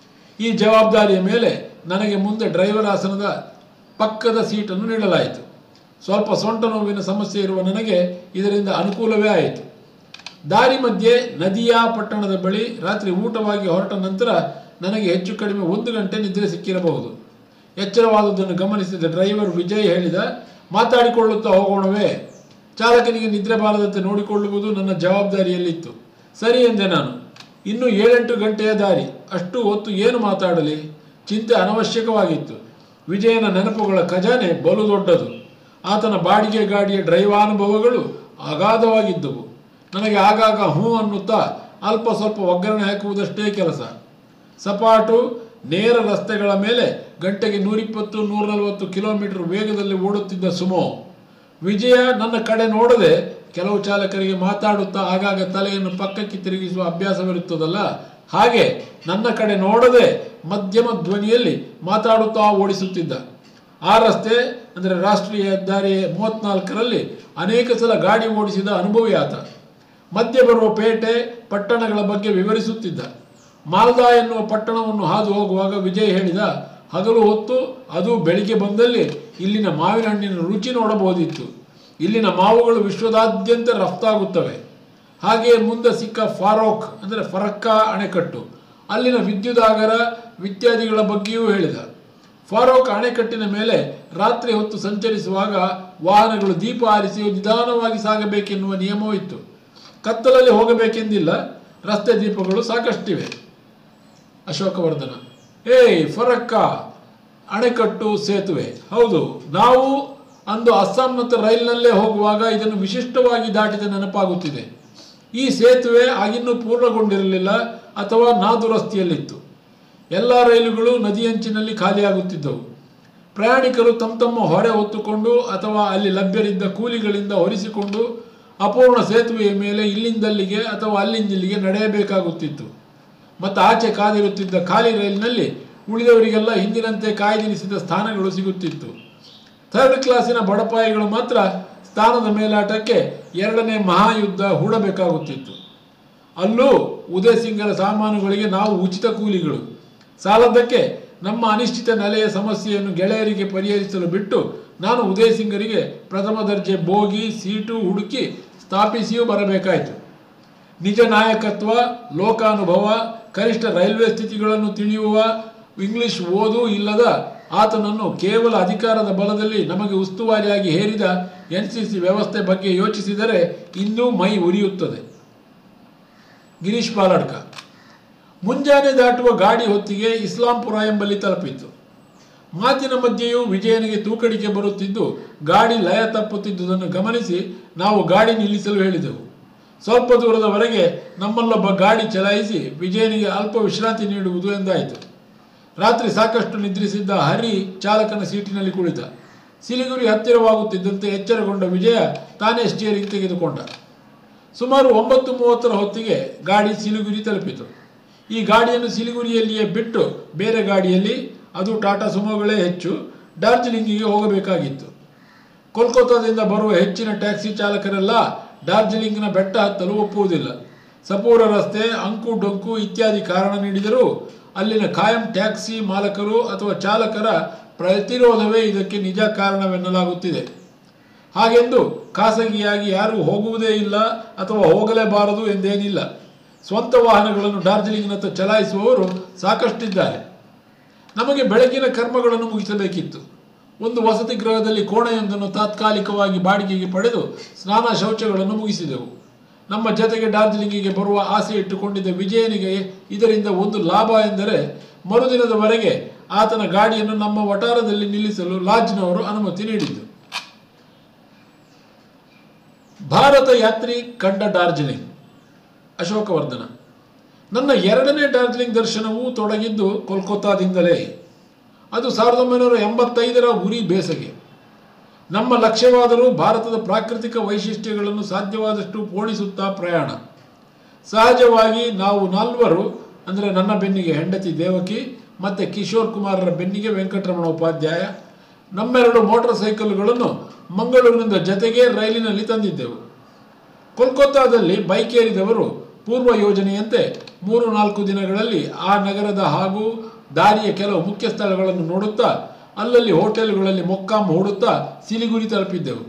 ಈ ಜವಾಬ್ದಾರಿಯ ಮೇಲೆ ನನಗೆ ಮುಂದೆ ಡ್ರೈವರ್ ಆಸನದ ಪಕ್ಕದ ಸೀಟನ್ನು ನೀಡಲಾಯಿತು ಸ್ವಲ್ಪ ಸೊಂಟ ನೋವಿನ ಸಮಸ್ಯೆ ಇರುವ ನನಗೆ ಇದರಿಂದ ಅನುಕೂಲವೇ ಆಯಿತು ದಾರಿ ಮಧ್ಯೆ ನದಿಯಾ ಪಟ್ಟಣದ ಬಳಿ ರಾತ್ರಿ ಊಟವಾಗಿ ಹೊರಟ ನಂತರ ನನಗೆ ಹೆಚ್ಚು ಕಡಿಮೆ ಒಂದು ಗಂಟೆ ನಿದ್ರೆ ಸಿಕ್ಕಿರಬಹುದು ಎಚ್ಚರವಾದದ್ದನ್ನು ಗಮನಿಸಿದ ಡ್ರೈವರ್ ವಿಜಯ್ ಹೇಳಿದ ಮಾತಾಡಿಕೊಳ್ಳುತ್ತಾ ಹೋಗೋಣವೇ ಚಾಲಕನಿಗೆ ನಿದ್ರೆ ಬಾರದಂತೆ ನೋಡಿಕೊಳ್ಳುವುದು ನನ್ನ ಜವಾಬ್ದಾರಿಯಲ್ಲಿತ್ತು ಸರಿ ಎಂದೆ ನಾನು ಇನ್ನು ಏಳೆಂಟು ಗಂಟೆಯ ದಾರಿ ಅಷ್ಟು ಹೊತ್ತು ಏನು ಮಾತಾಡಲಿ ಚಿಂತೆ ಅನವಶ್ಯಕವಾಗಿತ್ತು ವಿಜಯನ ನೆನಪುಗಳ ಖಜಾನೆ ಬಲು ದೊಡ್ಡದು ಆತನ ಬಾಡಿಗೆ ಗಾಡಿಯ ಡ್ರೈವಾನುಭವಗಳು ಅಗಾಧವಾಗಿದ್ದವು ನನಗೆ ಆಗಾಗ ಹೂ ಅನ್ನುತ್ತಾ ಅಲ್ಪ ಸ್ವಲ್ಪ ಒಗ್ಗರಣೆ ಹಾಕುವುದಷ್ಟೇ ಕೆಲಸ ಸಪಾಟು ನೇರ ರಸ್ತೆಗಳ ಮೇಲೆ ಗಂಟೆಗೆ ನೂರಿಪ್ಪತ್ತು ನೂರ ನಲವತ್ತು ಕಿಲೋಮೀಟರ್ ವೇಗದಲ್ಲಿ ಓಡುತ್ತಿದ್ದ ಸುಮೋ ವಿಜಯ ನನ್ನ ಕಡೆ ನೋಡದೆ ಕೆಲವು ಚಾಲಕರಿಗೆ ಮಾತಾಡುತ್ತಾ ಆಗಾಗ ತಲೆಯನ್ನು ಪಕ್ಕಕ್ಕೆ ತಿರುಗಿಸುವ ಅಭ್ಯಾಸವಿರುತ್ತದಲ್ಲ ಹಾಗೆ ನನ್ನ ಕಡೆ ನೋಡದೆ ಮಧ್ಯಮ ಧ್ವನಿಯಲ್ಲಿ ಮಾತಾಡುತ್ತಾ ಓಡಿಸುತ್ತಿದ್ದ ಆ ರಸ್ತೆ ಅಂದರೆ ರಾಷ್ಟ್ರೀಯ ಹೆದ್ದಾರಿ ಮೂವತ್ನಾಲ್ಕರಲ್ಲಿ ಅನೇಕ ಸಲ ಗಾಡಿ ಓಡಿಸಿದ ಅನುಭವಿ ಆತ ಮಧ್ಯೆ ಬರುವ ಪೇಟೆ ಪಟ್ಟಣಗಳ ಬಗ್ಗೆ ವಿವರಿಸುತ್ತಿದ್ದ ಮಾಲ್ದಾ ಎನ್ನುವ ಪಟ್ಟಣವನ್ನು ಹಾದು ಹೋಗುವಾಗ ವಿಜಯ್ ಹೇಳಿದ ಹಗಲು ಹೊತ್ತು ಅದು ಬೆಳಿಗ್ಗೆ ಬಂದಲ್ಲಿ ಇಲ್ಲಿನ ಮಾವಿನ ಹಣ್ಣಿನ ರುಚಿ ನೋಡಬಹುದಿತ್ತು ಇಲ್ಲಿನ ಮಾವುಗಳು ವಿಶ್ವದಾದ್ಯಂತ ರಫ್ತಾಗುತ್ತವೆ ಹಾಗೆಯೇ ಮುಂದೆ ಸಿಕ್ಕ ಫಾರೋಕ್ ಅಂದರೆ ಫರಕ್ಕಾ ಅಣೆಕಟ್ಟು ಅಲ್ಲಿನ ವಿದ್ಯುದಾಗರ ಇತ್ಯಾದಿಗಳ ಬಗ್ಗೆಯೂ ಹೇಳಿದ ಫಾರೋಕ್ ಅಣೆಕಟ್ಟಿನ ಮೇಲೆ ರಾತ್ರಿ ಹೊತ್ತು ಸಂಚರಿಸುವಾಗ ವಾಹನಗಳು ದೀಪ ಆರಿಸಿ ನಿಧಾನವಾಗಿ ಸಾಗಬೇಕೆನ್ನುವ ನಿಯಮವೂ ಇತ್ತು ಕತ್ತಲಲ್ಲಿ ಹೋಗಬೇಕೆಂದಿಲ್ಲ ರಸ್ತೆ ದೀಪಗಳು ಸಾಕಷ್ಟಿವೆ ಅಶೋಕವರ್ಧನ ಏಯ್ ಫರಕ್ಕ ಅಣೆಕಟ್ಟು ಸೇತುವೆ ಹೌದು ನಾವು ಅಂದು ಅಸ್ಸಾಂನತ್ತ ರೈಲಿನಲ್ಲೇ ಹೋಗುವಾಗ ಇದನ್ನು ವಿಶಿಷ್ಟವಾಗಿ ದಾಟಿದ ನೆನಪಾಗುತ್ತಿದೆ ಈ ಸೇತುವೆ ಆಗಿನ್ನೂ ಪೂರ್ಣಗೊಂಡಿರಲಿಲ್ಲ ಅಥವಾ ನಾದುರಸ್ತಿಯಲ್ಲಿತ್ತು ಎಲ್ಲ ರೈಲುಗಳು ನದಿಯಂಚಿನಲ್ಲಿ ಖಾಲಿಯಾಗುತ್ತಿದ್ದವು ಪ್ರಯಾಣಿಕರು ತಮ್ಮ ತಮ್ಮ ಹೊರೆ ಹೊತ್ತುಕೊಂಡು ಅಥವಾ ಅಲ್ಲಿ ಲಭ್ಯರಿದ್ದ ಕೂಲಿಗಳಿಂದ ಹೊರಿಸಿಕೊಂಡು ಅಪೂರ್ಣ ಸೇತುವೆಯ ಮೇಲೆ ಇಲ್ಲಿಂದಲ್ಲಿಗೆ ಅಥವಾ ಅಲ್ಲಿಂದಿಲ್ಲಿಗೆ ನಡೆಯಬೇಕಾಗುತ್ತಿತ್ತು ಮತ್ತು ಆಚೆ ಕಾದಿರುತ್ತಿದ್ದ ಖಾಲಿ ರೈಲಿನಲ್ಲಿ ಉಳಿದವರಿಗೆಲ್ಲ ಹಿಂದಿನಂತೆ ಕಾಯ್ದಿರಿಸಿದ ಸ್ಥಾನಗಳು ಸಿಗುತ್ತಿತ್ತು ಥರ್ಡ್ ಕ್ಲಾಸಿನ ಬಡಪಾಯಿಗಳು ಮಾತ್ರ ಸ್ಥಾನದ ಮೇಲಾಟಕ್ಕೆ ಎರಡನೇ ಮಹಾಯುದ್ಧ ಹೂಡಬೇಕಾಗುತ್ತಿತ್ತು ಅಲ್ಲೂ ಉದಯ್ ಸಿಂಗರ ಸಾಮಾನುಗಳಿಗೆ ನಾವು ಉಚಿತ ಕೂಲಿಗಳು ಸಾಲದ್ದಕ್ಕೆ ನಮ್ಮ ಅನಿಶ್ಚಿತ ನೆಲೆಯ ಸಮಸ್ಯೆಯನ್ನು ಗೆಳೆಯರಿಗೆ ಪರಿಹರಿಸಲು ಬಿಟ್ಟು ನಾನು ಉದಯ್ ಸಿಂಗರಿಗೆ ಪ್ರಥಮ ದರ್ಜೆ ಬೋಗಿ ಸೀಟು ಹುಡುಕಿ ಸ್ಥಾಪಿಸಿಯೂ ಬರಬೇಕಾಯಿತು ನಿಜ ನಾಯಕತ್ವ ಲೋಕಾನುಭವ ಕನಿಷ್ಠ ರೈಲ್ವೆ ಸ್ಥಿತಿಗಳನ್ನು ತಿಳಿಯುವ ಇಂಗ್ಲಿಷ್ ಓದು ಇಲ್ಲದ ಆತನನ್ನು ಕೇವಲ ಅಧಿಕಾರದ ಬಲದಲ್ಲಿ ನಮಗೆ ಉಸ್ತುವಾರಿಯಾಗಿ ಹೇರಿದ ಎನ್ ಸಿ ಸಿ ವ್ಯವಸ್ಥೆ ಬಗ್ಗೆ ಯೋಚಿಸಿದರೆ ಇನ್ನೂ ಮೈ ಉರಿಯುತ್ತದೆ ಗಿರೀಶ್ ಪಾಲಡ್ಕ ಮುಂಜಾನೆ ದಾಟುವ ಗಾಡಿ ಹೊತ್ತಿಗೆ ಇಸ್ಲಾಂಪುರ ಎಂಬಲ್ಲಿ ತಲುಪಿತ್ತು ಮಾತಿನ ಮಧ್ಯೆಯೂ ವಿಜಯನಿಗೆ ತೂಕಡಿಕೆ ಬರುತ್ತಿದ್ದು ಗಾಡಿ ಲಯ ತಪ್ಪುತ್ತಿದ್ದುದನ್ನು ಗಮನಿಸಿ ನಾವು ಗಾಡಿ ನಿಲ್ಲಿಸಲು ಹೇಳಿದೆವು ಸ್ವಲ್ಪ ದೂರದವರೆಗೆ ನಮ್ಮಲ್ಲೊಬ್ಬ ಗಾಡಿ ಚಲಾಯಿಸಿ ವಿಜಯನಿಗೆ ಅಲ್ಪ ವಿಶ್ರಾಂತಿ ನೀಡುವುದು ಎಂದಾಯಿತು ರಾತ್ರಿ ಸಾಕಷ್ಟು ನಿದ್ರಿಸಿದ್ದ ಹರಿ ಚಾಲಕನ ಸೀಟಿನಲ್ಲಿ ಕುಳಿತ ಸಿಲಿಗುರಿ ಹತ್ತಿರವಾಗುತ್ತಿದ್ದಂತೆ ಎಚ್ಚರಗೊಂಡ ವಿಜಯ ತಾನೇ ಸ್ಟಿಯರಿಂಗ್ ತೆಗೆದುಕೊಂಡ ಸುಮಾರು ಒಂಬತ್ತು ಮೂವತ್ತರ ಹೊತ್ತಿಗೆ ಗಾಡಿ ಸಿಲಿಗುರಿ ತಲುಪಿತು ಈ ಗಾಡಿಯನ್ನು ಸಿಲಿಗುರಿಯಲ್ಲಿಯೇ ಬಿಟ್ಟು ಬೇರೆ ಗಾಡಿಯಲ್ಲಿ ಅದು ಟಾಟಾ ಸುಮೋಗಳೇ ಹೆಚ್ಚು ಡಾರ್ಜಿಲಿಂಗಿಗೆ ಹೋಗಬೇಕಾಗಿತ್ತು ಕೋಲ್ಕತ್ತಾದಿಂದ ಬರುವ ಹೆಚ್ಚಿನ ಟ್ಯಾಕ್ಸಿ ಚಾಲಕರೆಲ್ಲ ಡಾರ್ಜಿಲಿಂಗ್ನ ಬೆಟ್ಟ ಹತ್ತಲು ಒಪ್ಪುವುದಿಲ್ಲ ಸಪೂರ ರಸ್ತೆ ಅಂಕು ಡೊಂಕು ಇತ್ಯಾದಿ ಕಾರಣ ನೀಡಿದರೂ ಅಲ್ಲಿನ ಖಾಯಂ ಟ್ಯಾಕ್ಸಿ ಮಾಲಕರು ಅಥವಾ ಚಾಲಕರ ಪ್ರತಿರೋಧವೇ ಇದಕ್ಕೆ ನಿಜ ಕಾರಣವೆನ್ನಲಾಗುತ್ತಿದೆ ಹಾಗೆಂದು ಖಾಸಗಿಯಾಗಿ ಯಾರೂ ಹೋಗುವುದೇ ಇಲ್ಲ ಅಥವಾ ಹೋಗಲೇಬಾರದು ಎಂದೇನಿಲ್ಲ ಸ್ವಂತ ವಾಹನಗಳನ್ನು ಡಾರ್ಜಿಲಿಂಗ್ನತ್ತ ಚಲಾಯಿಸುವವರು ಸಾಕಷ್ಟಿದ್ದಾರೆ ನಮಗೆ ಬೆಳಗಿನ ಕರ್ಮಗಳನ್ನು ಮುಗಿಸಬೇಕಿತ್ತು ಒಂದು ವಸತಿ ಗೃಹದಲ್ಲಿ ಕೋಣೆಯೊಂದನ್ನು ತಾತ್ಕಾಲಿಕವಾಗಿ ಬಾಡಿಗೆಗೆ ಪಡೆದು ಸ್ನಾನ ಶೌಚಗಳನ್ನು ಮುಗಿಸಿದೆವು ನಮ್ಮ ಜೊತೆಗೆ ಡಾರ್ಜಿಲಿಂಗಿಗೆ ಬರುವ ಆಸೆ ಇಟ್ಟುಕೊಂಡಿದ್ದ ವಿಜಯನಿಗೆ ಇದರಿಂದ ಒಂದು ಲಾಭ ಎಂದರೆ ಮರುದಿನದವರೆಗೆ ಆತನ ಗಾಡಿಯನ್ನು ನಮ್ಮ ವಟಾರದಲ್ಲಿ ನಿಲ್ಲಿಸಲು ಲಾಡ್ಜ್ನವರು ಅನುಮತಿ ನೀಡಿದ್ದು ಭಾರತ ಯಾತ್ರಿ ಕಂಡ ಡಾರ್ಜಿಲಿಂಗ್ ಅಶೋಕವರ್ಧನ ನನ್ನ ಎರಡನೇ ಡಾರ್ಜಿಲಿಂಗ್ ದರ್ಶನವೂ ತೊಡಗಿದ್ದು ಕೋಲ್ಕತ್ತಾದಿಂದಲೇ ಅದು ಸಾವಿರದ ಒಂಬೈನೂರ ಎಂಬತ್ತೈದರ ಉರಿ ಬೇಸಗೆ ನಮ್ಮ ಲಕ್ಷ್ಯವಾದರೂ ಭಾರತದ ಪ್ರಾಕೃತಿಕ ವೈಶಿಷ್ಟ್ಯಗಳನ್ನು ಸಾಧ್ಯವಾದಷ್ಟು ಪೋಣಿಸುತ್ತಾ ಪ್ರಯಾಣ ಸಹಜವಾಗಿ ನಾವು ನಾಲ್ವರು ಅಂದರೆ ನನ್ನ ಬೆನ್ನಿಗೆ ಹೆಂಡತಿ ದೇವಕಿ ಮತ್ತು ಕಿಶೋರ್ ಕುಮಾರರ ಬೆನ್ನಿಗೆ ವೆಂಕಟರಮಣ ಉಪಾಧ್ಯಾಯ ನಮ್ಮೆರಡು ಮೋಟಾರ್ ಸೈಕಲ್ಗಳನ್ನು ಮಂಗಳೂರಿನಿಂದ ಜತೆಗೆ ರೈಲಿನಲ್ಲಿ ತಂದಿದ್ದೆವು ಕೋಲ್ಕತ್ತಾದಲ್ಲಿ ಬೈಕ್ ಏರಿದವರು ಪೂರ್ವ ಯೋಜನೆಯಂತೆ ಮೂರು ನಾಲ್ಕು ದಿನಗಳಲ್ಲಿ ಆ ನಗರದ ಹಾಗೂ ದಾರಿಯ ಕೆಲವು ಮುಖ್ಯ ಸ್ಥಳಗಳನ್ನು ನೋಡುತ್ತಾ ಅಲ್ಲಲ್ಲಿ ಹೋಟೆಲ್ಗಳಲ್ಲಿ ಮೊಕ್ಕಾಂ ಹೂಡುತ್ತಾ ಸಿಲಿಗುರಿ ತಲುಪಿದ್ದೆವು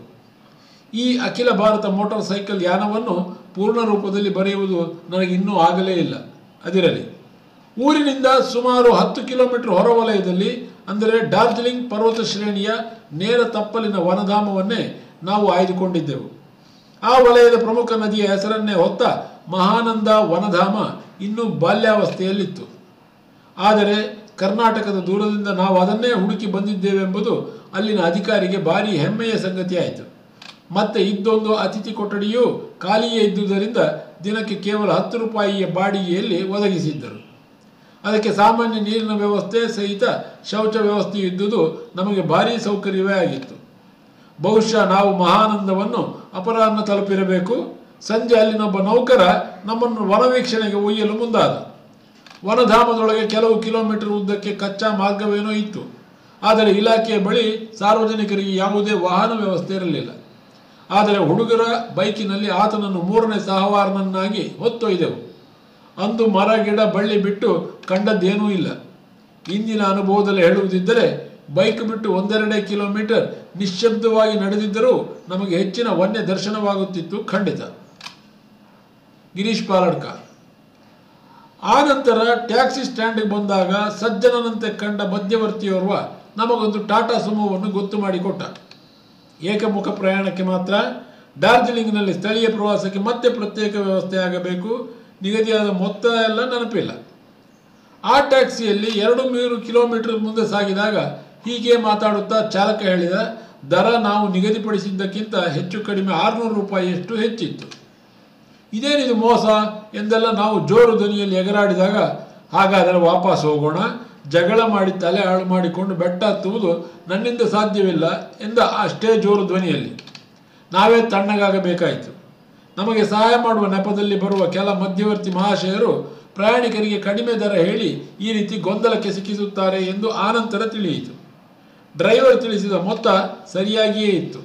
ಈ ಅಖಿಲ ಭಾರತ ಮೋಟಾರ್ ಸೈಕಲ್ ಯಾನವನ್ನು ಪೂರ್ಣ ರೂಪದಲ್ಲಿ ಬರೆಯುವುದು ನನಗೆ ಇನ್ನೂ ಆಗಲೇ ಇಲ್ಲ ಅದಿರಲಿ ಊರಿನಿಂದ ಸುಮಾರು ಹತ್ತು ಕಿಲೋಮೀಟರ್ ಹೊರವಲಯದಲ್ಲಿ ಅಂದರೆ ಡಾರ್ಜಿಲಿಂಗ್ ಪರ್ವತ ಶ್ರೇಣಿಯ ನೇರ ತಪ್ಪಲಿನ ವನಧಾಮವನ್ನೇ ನಾವು ಆಯ್ದುಕೊಂಡಿದ್ದೆವು ಆ ವಲಯದ ಪ್ರಮುಖ ನದಿಯ ಹೆಸರನ್ನೇ ಹೊತ್ತ ಮಹಾನಂದ ವನಧಾಮ ಇನ್ನೂ ಬಾಲ್ಯಾವಸ್ಥೆಯಲ್ಲಿತ್ತು ಆದರೆ ಕರ್ನಾಟಕದ ದೂರದಿಂದ ನಾವು ಅದನ್ನೇ ಹುಡುಕಿ ಬಂದಿದ್ದೇವೆಂಬುದು ಅಲ್ಲಿನ ಅಧಿಕಾರಿಗೆ ಭಾರಿ ಹೆಮ್ಮೆಯ ಸಂಗತಿಯಾಯಿತು ಮತ್ತೆ ಇದ್ದೊಂದು ಅತಿಥಿ ಕೊಠಡಿಯು ಖಾಲಿಯೇ ಇದ್ದುದರಿಂದ ದಿನಕ್ಕೆ ಕೇವಲ ಹತ್ತು ರೂಪಾಯಿಯ ಬಾಡಿಗೆಯಲ್ಲಿ ಒದಗಿಸಿದ್ದರು ಅದಕ್ಕೆ ಸಾಮಾನ್ಯ ನೀರಿನ ವ್ಯವಸ್ಥೆ ಸಹಿತ ಶೌಚ ವ್ಯವಸ್ಥೆ ಇದ್ದುದು ನಮಗೆ ಭಾರೀ ಸೌಕರ್ಯವೇ ಆಗಿತ್ತು ಬಹುಶಃ ನಾವು ಮಹಾನಂದವನ್ನು ಅಪರಾಹ್ನ ತಲುಪಿರಬೇಕು ಸಂಜೆ ಅಲ್ಲಿನೊಬ್ಬ ನೌಕರ ನಮ್ಮನ್ನು ವನವೀಕ್ಷಣೆಗೆ ಒಯ್ಯಲು ಮುಂದಾದ ವನಧಾಮದೊಳಗೆ ಕೆಲವು ಕಿಲೋಮೀಟರ್ ಉದ್ದಕ್ಕೆ ಕಚ್ಚಾ ಮಾರ್ಗವೇನೋ ಇತ್ತು ಆದರೆ ಇಲಾಖೆಯ ಬಳಿ ಸಾರ್ವಜನಿಕರಿಗೆ ಯಾವುದೇ ವಾಹನ ವ್ಯವಸ್ಥೆ ಇರಲಿಲ್ಲ ಆದರೆ ಹುಡುಗರ ಬೈಕಿನಲ್ಲಿ ಆತನನ್ನು ಮೂರನೇ ಸಹವಾರನನ್ನಾಗಿ ಹೊತ್ತೊಯ್ದೆವು ಅಂದು ಮರ ಗಿಡ ಬಳ್ಳಿ ಬಿಟ್ಟು ಕಂಡದ್ದೇನೂ ಇಲ್ಲ ಇಂದಿನ ಅನುಭವದಲ್ಲಿ ಹೇಳುವುದಿದ್ದರೆ ಬೈಕ್ ಬಿಟ್ಟು ಒಂದೆರಡೇ ಕಿಲೋಮೀಟರ್ ನಿಶ್ಶಬ್ದವಾಗಿ ನಡೆದಿದ್ದರೂ ನಮಗೆ ಹೆಚ್ಚಿನ ವನ್ಯ ದರ್ಶನವಾಗುತ್ತಿತ್ತು ಖಂಡಿತ ಗಿರೀಶ್ ಪಾಲಡ್ಕ ಆ ನಂತರ ಟ್ಯಾಕ್ಸಿ ಸ್ಟ್ಯಾಂಡ್ಗೆ ಬಂದಾಗ ಸಜ್ಜನನಂತೆ ಕಂಡ ಮಧ್ಯವರ್ತಿಯೋರ್ವ ನಮಗೊಂದು ಟಾಟಾ ಸುಮೋವನ್ನು ಗೊತ್ತು ಮಾಡಿಕೊಟ್ಟ ಏಕಮುಖ ಪ್ರಯಾಣಕ್ಕೆ ಮಾತ್ರ ಡಾರ್ಜಿಲಿಂಗ್ನಲ್ಲಿ ಸ್ಥಳೀಯ ಪ್ರವಾಸಕ್ಕೆ ಮತ್ತೆ ಪ್ರತ್ಯೇಕ ವ್ಯವಸ್ಥೆ ಆಗಬೇಕು ನಿಗದಿಯಾದ ಮೊತ್ತ ಎಲ್ಲ ನೆನಪಿಲ್ಲ ಆ ಟ್ಯಾಕ್ಸಿಯಲ್ಲಿ ಎರಡು ಮೂರು ಕಿಲೋಮೀಟರ್ ಮುಂದೆ ಸಾಗಿದಾಗ ಹೀಗೆ ಮಾತಾಡುತ್ತಾ ಚಾಲಕ ಹೇಳಿದ ದರ ನಾವು ನಿಗದಿಪಡಿಸಿದ್ದಕ್ಕಿಂತ ಹೆಚ್ಚು ಕಡಿಮೆ ಆರುನೂರು ರೂಪಾಯಿಯಷ್ಟು ಹೆಚ್ಚಿತ್ತು ಇದೇನಿದು ಮೋಸ ಎಂದೆಲ್ಲ ನಾವು ಜೋರು ಧ್ವನಿಯಲ್ಲಿ ಎಗರಾಡಿದಾಗ ಹಾಗಾದರೆ ವಾಪಸ್ ಹೋಗೋಣ ಜಗಳ ಮಾಡಿ ತಲೆ ಹಾಳು ಮಾಡಿಕೊಂಡು ಬೆಟ್ಟ ಹತ್ತುವುದು ನನ್ನಿಂದ ಸಾಧ್ಯವಿಲ್ಲ ಎಂದ ಅಷ್ಟೇ ಜೋರು ಧ್ವನಿಯಲ್ಲಿ ನಾವೇ ತಣ್ಣಗಾಗಬೇಕಾಯಿತು ನಮಗೆ ಸಹಾಯ ಮಾಡುವ ನೆಪದಲ್ಲಿ ಬರುವ ಕೆಲ ಮಧ್ಯವರ್ತಿ ಮಹಾಶಯರು ಪ್ರಯಾಣಿಕರಿಗೆ ಕಡಿಮೆ ದರ ಹೇಳಿ ಈ ರೀತಿ ಗೊಂದಲಕ್ಕೆ ಸಿಕ್ಕಿಸುತ್ತಾರೆ ಎಂದು ಆನಂತರ ತಿಳಿಯಿತು ಡ್ರೈವರ್ ತಿಳಿಸಿದ ಮೊತ್ತ ಸರಿಯಾಗಿಯೇ ಇತ್ತು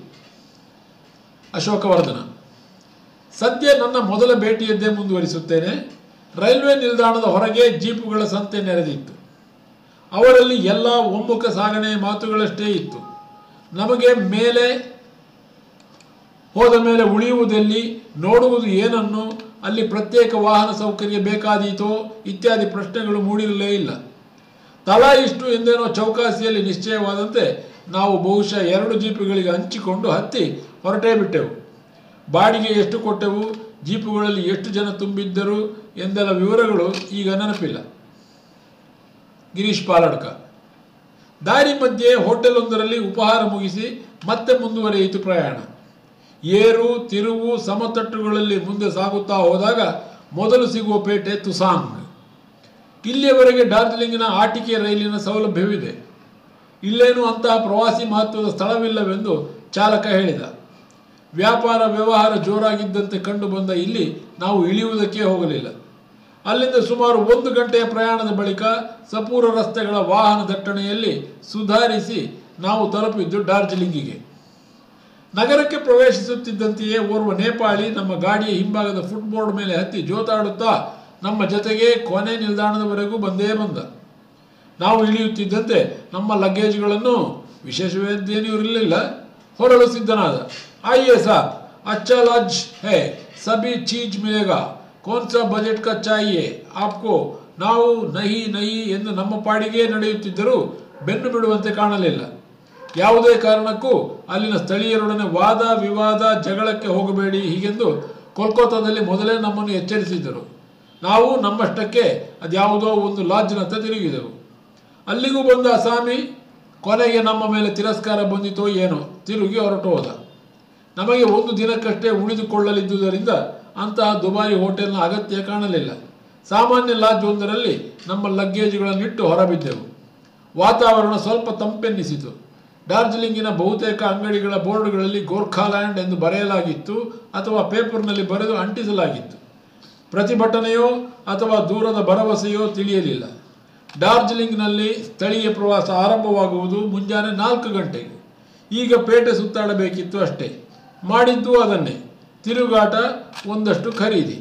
ಅಶೋಕವರ್ಧನ ಸದ್ಯ ನನ್ನ ಮೊದಲ ಭೇಟಿಯದ್ದೇ ಮುಂದುವರಿಸುತ್ತೇನೆ ರೈಲ್ವೆ ನಿಲ್ದಾಣದ ಹೊರಗೆ ಜೀಪುಗಳ ಸಂತೆ ನೆರೆದಿತ್ತು ಅವರಲ್ಲಿ ಎಲ್ಲ ಒಮ್ಮುಖ ಸಾಗಣೆ ಮಾತುಗಳಷ್ಟೇ ಇತ್ತು ನಮಗೆ ಮೇಲೆ ಹೋದ ಮೇಲೆ ಉಳಿಯುವುದೆಲ್ಲಿ ನೋಡುವುದು ಏನನ್ನು ಅಲ್ಲಿ ಪ್ರತ್ಯೇಕ ವಾಹನ ಸೌಕರ್ಯ ಬೇಕಾದೀತೋ ಇತ್ಯಾದಿ ಪ್ರಶ್ನೆಗಳು ಮೂಡಿರಲೇ ಇಲ್ಲ ತಲಾ ಇಷ್ಟು ಎಂದೇನೋ ಚೌಕಾಸಿಯಲ್ಲಿ ನಿಶ್ಚಯವಾದಂತೆ ನಾವು ಬಹುಶಃ ಎರಡು ಜೀಪುಗಳಿಗೆ ಹಂಚಿಕೊಂಡು ಹತ್ತಿ ಹೊರಟೇ ಬಿಟ್ಟೆವು ಬಾಡಿಗೆ ಎಷ್ಟು ಕೊಟ್ಟೆವು ಜೀಪುಗಳಲ್ಲಿ ಎಷ್ಟು ಜನ ತುಂಬಿದ್ದರು ಎಂದೆಲ್ಲ ವಿವರಗಳು ಈಗ ನೆನಪಿಲ್ಲ ಗಿರೀಶ್ ಪಾಲಡ್ಕ ದಾರಿ ಮಧ್ಯೆ ಹೋಟೆಲ್ ಒಂದರಲ್ಲಿ ಉಪಹಾರ ಮುಗಿಸಿ ಮತ್ತೆ ಮುಂದುವರಿಯಿತು ಪ್ರಯಾಣ ಏರು ತಿರುವು ಸಮತಟ್ಟುಗಳಲ್ಲಿ ಮುಂದೆ ಸಾಗುತ್ತಾ ಹೋದಾಗ ಮೊದಲು ಸಿಗುವ ಪೇಟೆ ತುಸಾಂಗ್ ಇಲ್ಲಿಯವರೆಗೆ ಡಾರ್ಜಿಲಿಂಗಿನ ಆಟಿಕೆ ರೈಲಿನ ಸೌಲಭ್ಯವಿದೆ ಇಲ್ಲೇನು ಅಂತಹ ಪ್ರವಾಸಿ ಮಹತ್ವದ ಸ್ಥಳವಿಲ್ಲವೆಂದು ಚಾಲಕ ಹೇಳಿದ ವ್ಯಾಪಾರ ವ್ಯವಹಾರ ಜೋರಾಗಿದ್ದಂತೆ ಕಂಡು ಬಂದ ಇಲ್ಲಿ ನಾವು ಇಳಿಯುವುದಕ್ಕೆ ಹೋಗಲಿಲ್ಲ ಅಲ್ಲಿಂದ ಸುಮಾರು ಒಂದು ಗಂಟೆಯ ಪ್ರಯಾಣದ ಬಳಿಕ ಸಪೂರ ರಸ್ತೆಗಳ ವಾಹನ ದಟ್ಟಣೆಯಲ್ಲಿ ಸುಧಾರಿಸಿ ನಾವು ತಲುಪಿದ್ದು ಡಾರ್ಜಿಲಿಂಗಿಗೆ ನಗರಕ್ಕೆ ಪ್ರವೇಶಿಸುತ್ತಿದ್ದಂತೆಯೇ ಓರ್ವ ನೇಪಾಳಿ ನಮ್ಮ ಗಾಡಿಯ ಹಿಂಭಾಗದ ಫುಟ್ಬೋರ್ಡ್ ಮೇಲೆ ಹತ್ತಿ ಜೋತಾಡುತ್ತಾ ನಮ್ಮ ಜೊತೆಗೆ ಕೊನೆ ನಿಲ್ದಾಣದವರೆಗೂ ಬಂದೇ ಬಂದ ನಾವು ಇಳಿಯುತ್ತಿದ್ದಂತೆ ನಮ್ಮ ಲಗೇಜ್ಗಳನ್ನು ವಿಶೇಷವೇದೇನೂ ಇರಲಿಲ್ಲ ಹೊರಲು ಸಿದ್ಧನಾದ ಆइए साहब अच्छा लंच है सभी चीज मिलेगा कौन सा बजट का चाहिए आपको ನಾವು ನಹಿ ನಹಿ ಎಂದು ನಮ್ಮ ಪಾಡಿಗೆ ನಡೆಯುತ್ತಿದ್ದರೂ ಬೆನ್ನು ಬಿಡುವಂತೆ ಕಾಣಲಿಲ್ಲ ಯಾವುದೇ ಕಾರಣಕ್ಕೂ ಅಲ್ಲಿನ ಸ್ಥಳೀಯರೊಡನೆ ವಾದ ವಿವಾದ ಜಗಳಕ್ಕೆ ಹೋಗಬೇಡಿ ಹೀಗೆಂದು ಕೋಲ್ಕತ್ತಾದಲ್ಲಿ ಮೊದಲೇ ನಮ್ಮನ್ನು ಎಚ್ಚರಿಸಿದ್ದರು ನಾವು ನಮ್ಮಷ್ಟಕ್ಕೆ ಅದ್ಯಾವುದೋ ಒಂದು ಲಾಡ್ಜ್ನತ್ತ ತಿರುಗಿದೆವು ಅಲ್ಲಿಗೂ ಬಂದ ಅಸಾಮಿ ಕೊನೆಗೆ ನಮ್ಮ ಮೇಲೆ ತಿರಸ್ಕಾರ ಬಂದಿತೋ ಏನೋ ತಿರುಗಿ ಹೊರಟು ಹೋದ ನಮಗೆ ಒಂದು ದಿನಕ್ಕಷ್ಟೇ ಉಳಿದುಕೊಳ್ಳಲಿದ್ದುದರಿಂದ ಅಂತಹ ದುಬಾರಿ ಹೋಟೆಲ್ನ ಅಗತ್ಯ ಕಾಣಲಿಲ್ಲ ಸಾಮಾನ್ಯ ಲಾಡ್ಜ್ ಒಂದರಲ್ಲಿ ನಮ್ಮ ಲಗೇಜ್ಗಳನ್ನಿಟ್ಟು ಹೊರಬಿದ್ದೆವು ವಾತಾವರಣ ಸ್ವಲ್ಪ ತಂಪೆನ್ನಿಸಿತು ಡಾರ್ಜಿಲಿಂಗಿನ ಬಹುತೇಕ ಅಂಗಡಿಗಳ ಬೋರ್ಡ್ಗಳಲ್ಲಿ ಗೋರ್ಖಾಲ್ಯಾಂಡ್ ಎಂದು ಬರೆಯಲಾಗಿತ್ತು ಅಥವಾ ಪೇಪರ್ನಲ್ಲಿ ಬರೆದು ಅಂಟಿಸಲಾಗಿತ್ತು ಪ್ರತಿಭಟನೆಯೋ ಅಥವಾ ದೂರದ ಭರವಸೆಯೋ ತಿಳಿಯಲಿಲ್ಲ ಡಾರ್ಜಿಲಿಂಗ್ನಲ್ಲಿ ಸ್ಥಳೀಯ ಪ್ರವಾಸ ಆರಂಭವಾಗುವುದು ಮುಂಜಾನೆ ನಾಲ್ಕು ಗಂಟೆಗೆ ಈಗ ಪೇಟೆ ಸುತ್ತಾಡಬೇಕಿತ್ತು ಅಷ್ಟೇ ಮಾಡಿದ್ದು ಅದನ್ನೇ ತಿರುಗಾಟ ಒಂದಷ್ಟು ಖರೀದಿ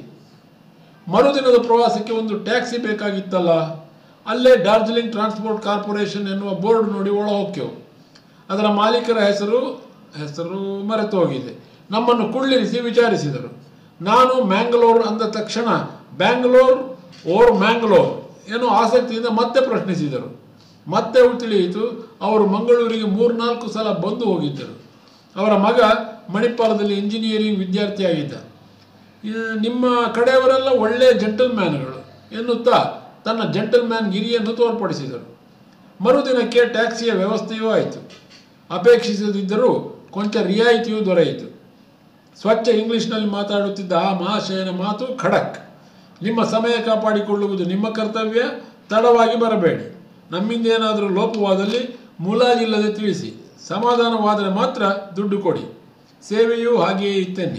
ಮರುದಿನದ ಪ್ರವಾಸಕ್ಕೆ ಒಂದು ಟ್ಯಾಕ್ಸಿ ಬೇಕಾಗಿತ್ತಲ್ಲ ಅಲ್ಲೇ ಡಾರ್ಜಿಲಿಂಗ್ ಟ್ರಾನ್ಸ್ಪೋರ್ಟ್ ಕಾರ್ಪೊರೇಷನ್ ಎನ್ನುವ ಬೋರ್ಡ್ ನೋಡಿ ಒಳ ಹೋಗ್ಯವು ಅದರ ಮಾಲೀಕರ ಹೆಸರು ಹೆಸರು ಮರೆತು ಹೋಗಿದೆ ನಮ್ಮನ್ನು ಕುಳ್ಳಿರಿಸಿ ವಿಚಾರಿಸಿದರು ನಾನು ಮ್ಯಾಂಗ್ಳೂರ್ ಅಂದ ತಕ್ಷಣ ಬ್ಯಾಂಗ್ಳೂರ್ ಓರ್ ಮ್ಯಾಂಗ್ಳೂರ್ ಏನೋ ಆಸಕ್ತಿಯಿಂದ ಮತ್ತೆ ಪ್ರಶ್ನಿಸಿದರು ಮತ್ತೆ ತಿಳಿಯಿತು ಅವರು ಮಂಗಳೂರಿಗೆ ಮೂರ್ನಾಲ್ಕು ಸಲ ಬಂದು ಹೋಗಿದ್ದರು ಅವರ ಮಗ ಮಣಿಪಾಲದಲ್ಲಿ ಇಂಜಿನಿಯರಿಂಗ್ ವಿದ್ಯಾರ್ಥಿಯಾಗಿದ್ದ ಈ ನಿಮ್ಮ ಕಡೆಯವರೆಲ್ಲ ಒಳ್ಳೆಯ ಜೆಂಟಲ್ಮ್ಯಾನ್ಗಳು ಎನ್ನುತ್ತಾ ತನ್ನ ಜೆಂಟಲ್ಮ್ಯಾನ್ ಗಿರಿಯನ್ನು ತೋರ್ಪಡಿಸಿದರು ಮರುದಿನಕ್ಕೆ ಟ್ಯಾಕ್ಸಿಯ ವ್ಯವಸ್ಥೆಯೂ ಆಯಿತು ಅಪೇಕ್ಷಿಸದಿದ್ದರೂ ಕೊಂಚ ರಿಯಾಯಿತಿಯೂ ದೊರೆಯಿತು ಸ್ವಚ್ಛ ಇಂಗ್ಲಿಷ್ನಲ್ಲಿ ಮಾತಾಡುತ್ತಿದ್ದ ಆ ಮಹಾಶಯನ ಮಾತು ಖಡಕ್ ನಿಮ್ಮ ಸಮಯ ಕಾಪಾಡಿಕೊಳ್ಳುವುದು ನಿಮ್ಮ ಕರ್ತವ್ಯ ತಡವಾಗಿ ಬರಬೇಡಿ ನಮ್ಮಿಂದ ಏನಾದರೂ ಲೋಪವಾದಲ್ಲಿ ಮುಲಾಜಿಲ್ಲದೆ ತಿಳಿಸಿ ಸಮಾಧಾನವಾದರೆ ಮಾತ್ರ ದುಡ್ಡು ಕೊಡಿ ಸೇವೆಯೂ ಹಾಗೆಯೇ ಇತ್ತೆನ್ನಿ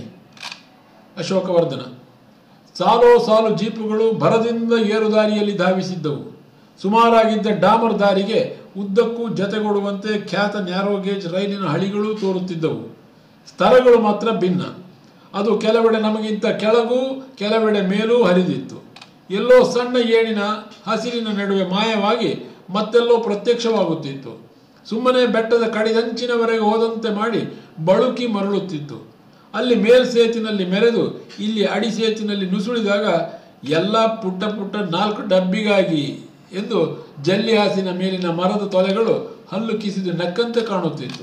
ಅಶೋಕವರ್ಧನ ಸಾಲೋ ಸಾಲು ಜೀಪುಗಳು ಭರದಿಂದ ಏರುದಾರಿಯಲ್ಲಿ ಧಾವಿಸಿದ್ದವು ಸುಮಾರಾಗಿದ್ದ ಡಾಮರ್ ದಾರಿಗೆ ಉದ್ದಕ್ಕೂ ಜತೆಗೊಡುವಂತೆ ಖ್ಯಾತ ನ್ಯಾರೋಗೇಜ್ ರೈಲಿನ ಹಳಿಗಳೂ ತೋರುತ್ತಿದ್ದವು ಸ್ತರಗಳು ಮಾತ್ರ ಭಿನ್ನ ಅದು ಕೆಲವೆಡೆ ನಮಗಿಂತ ಕೆಳಗೂ ಕೆಲವೆಡೆ ಮೇಲೂ ಹರಿದಿತ್ತು ಎಲ್ಲೋ ಸಣ್ಣ ಏಣಿನ ಹಸಿರಿನ ನಡುವೆ ಮಾಯವಾಗಿ ಮತ್ತೆಲ್ಲೋ ಪ್ರತ್ಯಕ್ಷವಾಗುತ್ತಿತ್ತು ಸುಮ್ಮನೆ ಬೆಟ್ಟದ ಕಡಿದಂಚಿನವರೆಗೆ ಹೋದಂತೆ ಮಾಡಿ ಬಳುಕಿ ಮರಳುತ್ತಿತ್ತು ಅಲ್ಲಿ ಮೇಲ್ಸೇತಿನಲ್ಲಿ ಮೆರೆದು ಇಲ್ಲಿ ಅಡಿಸೇತಿನಲ್ಲಿ ನುಸುಳಿದಾಗ ಎಲ್ಲ ಪುಟ್ಟ ಪುಟ್ಟ ನಾಲ್ಕು ಡಬ್ಬಿಗಾಗಿ ಎಂದು ಜಲ್ಲಿ ಹಾಸಿನ ಮೇಲಿನ ಮರದ ತೊಲೆಗಳು ಹಲ್ಲು ಕಿಸಿದು ನಕ್ಕಂತೆ ಕಾಣುತ್ತಿತ್ತು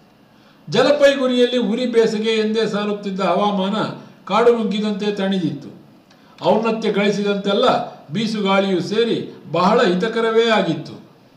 ಜಲಪೈಗುರಿಯಲ್ಲಿ ಉರಿ ಬೇಸಗೆ ಎಂದೇ ಸಾರುತ್ತಿದ್ದ ಹವಾಮಾನ ಕಾಡು ನುಗ್ಗಿದಂತೆ ತಣಿದಿತ್ತು ಔನ್ನತ್ಯ ಗಳಿಸಿದಂತೆಲ್ಲ ಬೀಸುಗಾಳಿಯು ಸೇರಿ ಬಹಳ ಹಿತಕರವೇ ಆಗಿತ್ತು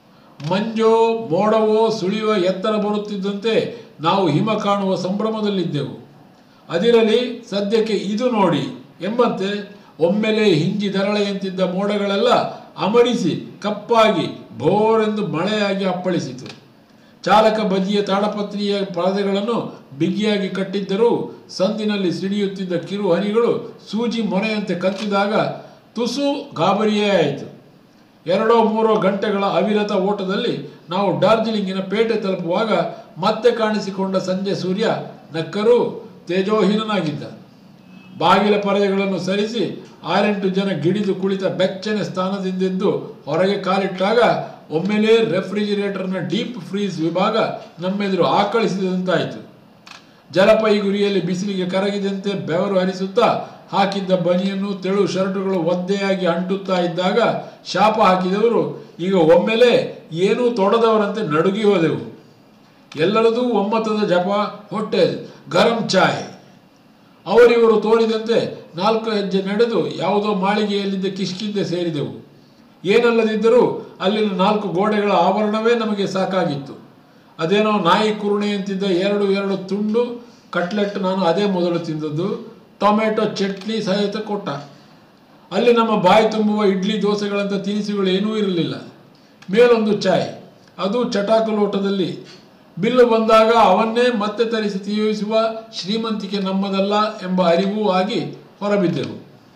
ಮಂಜೋ ಮೋಡವೋ ಸುಳಿಯುವ ಎತ್ತರ ಬರುತ್ತಿದ್ದಂತೆ ನಾವು ಹಿಮ ಕಾಣುವ ಸಂಭ್ರಮದಲ್ಲಿದ್ದೆವು ಅದಿರಲಿ ಸದ್ಯಕ್ಕೆ ಇದು ನೋಡಿ ಎಂಬಂತೆ ಒಮ್ಮೆಲೆ ಹಿಂಜಿ ದರಳೆಯಂತಿದ್ದ ಮೋಡಗಳೆಲ್ಲ ಅಮರಿಸಿ ಕಪ್ಪಾಗಿ ಭೋರೆಂದು ಮಳೆಯಾಗಿ ಅಪ್ಪಳಿಸಿತು ಚಾಲಕ ಬದಿಯ ತಾಡಪತ್ರಿಯ ಪರದೆಗಳನ್ನು ಬಿಗಿಯಾಗಿ ಕಟ್ಟಿದ್ದರೂ ಸಂದಿನಲ್ಲಿ ಸಿಡಿಯುತ್ತಿದ್ದ ಕಿರು ಹನಿಗಳು ಸೂಜಿ ಮೊನೆಯಂತೆ ಕತ್ತಿದಾಗ ತುಸು ಗಾಬರಿಯೇ ಆಯಿತು ಎರಡೋ ಮೂರೋ ಗಂಟೆಗಳ ಅವಿರತ ಓಟದಲ್ಲಿ ನಾವು ಡಾರ್ಜಿಲಿಂಗಿನ ಪೇಟೆ ತಲುಪುವಾಗ ಮತ್ತೆ ಕಾಣಿಸಿಕೊಂಡ ಸಂಜೆ ಸೂರ್ಯ ನಕ್ಕರೂ ತೇಜೋಹೀನನಾಗಿದ್ದ ಬಾಗಿಲ ಪರದೆಗಳನ್ನು ಸರಿಸಿ ಆರೆಂಟು ಜನ ಗಿಡಿದು ಕುಳಿತ ಬೆಚ್ಚನೆ ಸ್ಥಾನದಿಂದೆದ್ದು ಹೊರಗೆ ಕಾಲಿಟ್ಟಾಗ ಒಮ್ಮೆಲೇ ರೆಫ್ರಿಜಿರೇಟರ್ನ ಡೀಪ್ ಫ್ರೀಸ್ ವಿಭಾಗ ನಮ್ಮೆದುರು ಆಕಳಿಸಿದಂತಾಯಿತು ಜಲಪೈ ಗುರಿಯಲ್ಲಿ ಬಿಸಿಲಿಗೆ ಕರಗಿದಂತೆ ಬೆವರು ಹರಿಸುತ್ತಾ ಹಾಕಿದ್ದ ಬನಿಯನ್ನು ತೆಳು ಶರ್ಟುಗಳು ಒದ್ದೆಯಾಗಿ ಅಂಟುತ್ತಾ ಇದ್ದಾಗ ಶಾಪ ಹಾಕಿದವರು ಈಗ ಒಮ್ಮೆಲೆ ಏನೂ ತೊಡದವರಂತೆ ನಡುಗಿ ಹೋದೆವು ಎಲ್ಲರದೂ ಒಮ್ಮತದ ಜಪ ಹೊಟ್ಟೆ ಗರಂ ಚಾಯ್ ಅವರಿವರು ತೋರಿದಂತೆ ನಾಲ್ಕು ಹೆಜ್ಜೆ ನಡೆದು ಯಾವುದೋ ಮಾಳಿಗೆಯಲ್ಲಿದ್ದ ಕಿಷ್ಕಿಂದೆ ಸೇರಿದೆವು ಏನಲ್ಲದಿದ್ದರೂ ಅಲ್ಲಿನ ನಾಲ್ಕು ಗೋಡೆಗಳ ಆವರಣವೇ ನಮಗೆ ಸಾಕಾಗಿತ್ತು ಅದೇನೋ ನಾಯಿ ಕುರುಣೆಯಂತಿದ್ದ ಎರಡು ಎರಡು ತುಂಡು ಕಟ್ಲೆಟ್ ನಾನು ಅದೇ ಮೊದಲು ತಿಂದದ್ದು ಟೊಮೆಟೊ ಚಟ್ನಿ ಸಹಿತ ಕೊಟ್ಟ ಅಲ್ಲಿ ನಮ್ಮ ಬಾಯಿ ತುಂಬುವ ಇಡ್ಲಿ ದೋಸೆಗಳಂಥ ತಿನಿಸುಗಳು ಏನೂ ಇರಲಿಲ್ಲ ಮೇಲೊಂದು ಚಾಯ್ ಅದು ಚಟಾಕು ಲೋಟದಲ್ಲಿ ಬಿಲ್ಲು ಬಂದಾಗ ಅವನ್ನೇ ಮತ್ತೆ ತರಿಸಿ ತೀವಿಸುವ ಶ್ರೀಮಂತಿಕೆ ನಮ್ಮದಲ್ಲ ಎಂಬ ಅರಿವೂ ಆಗಿ ಹೊರಬಿದ್ದೆವು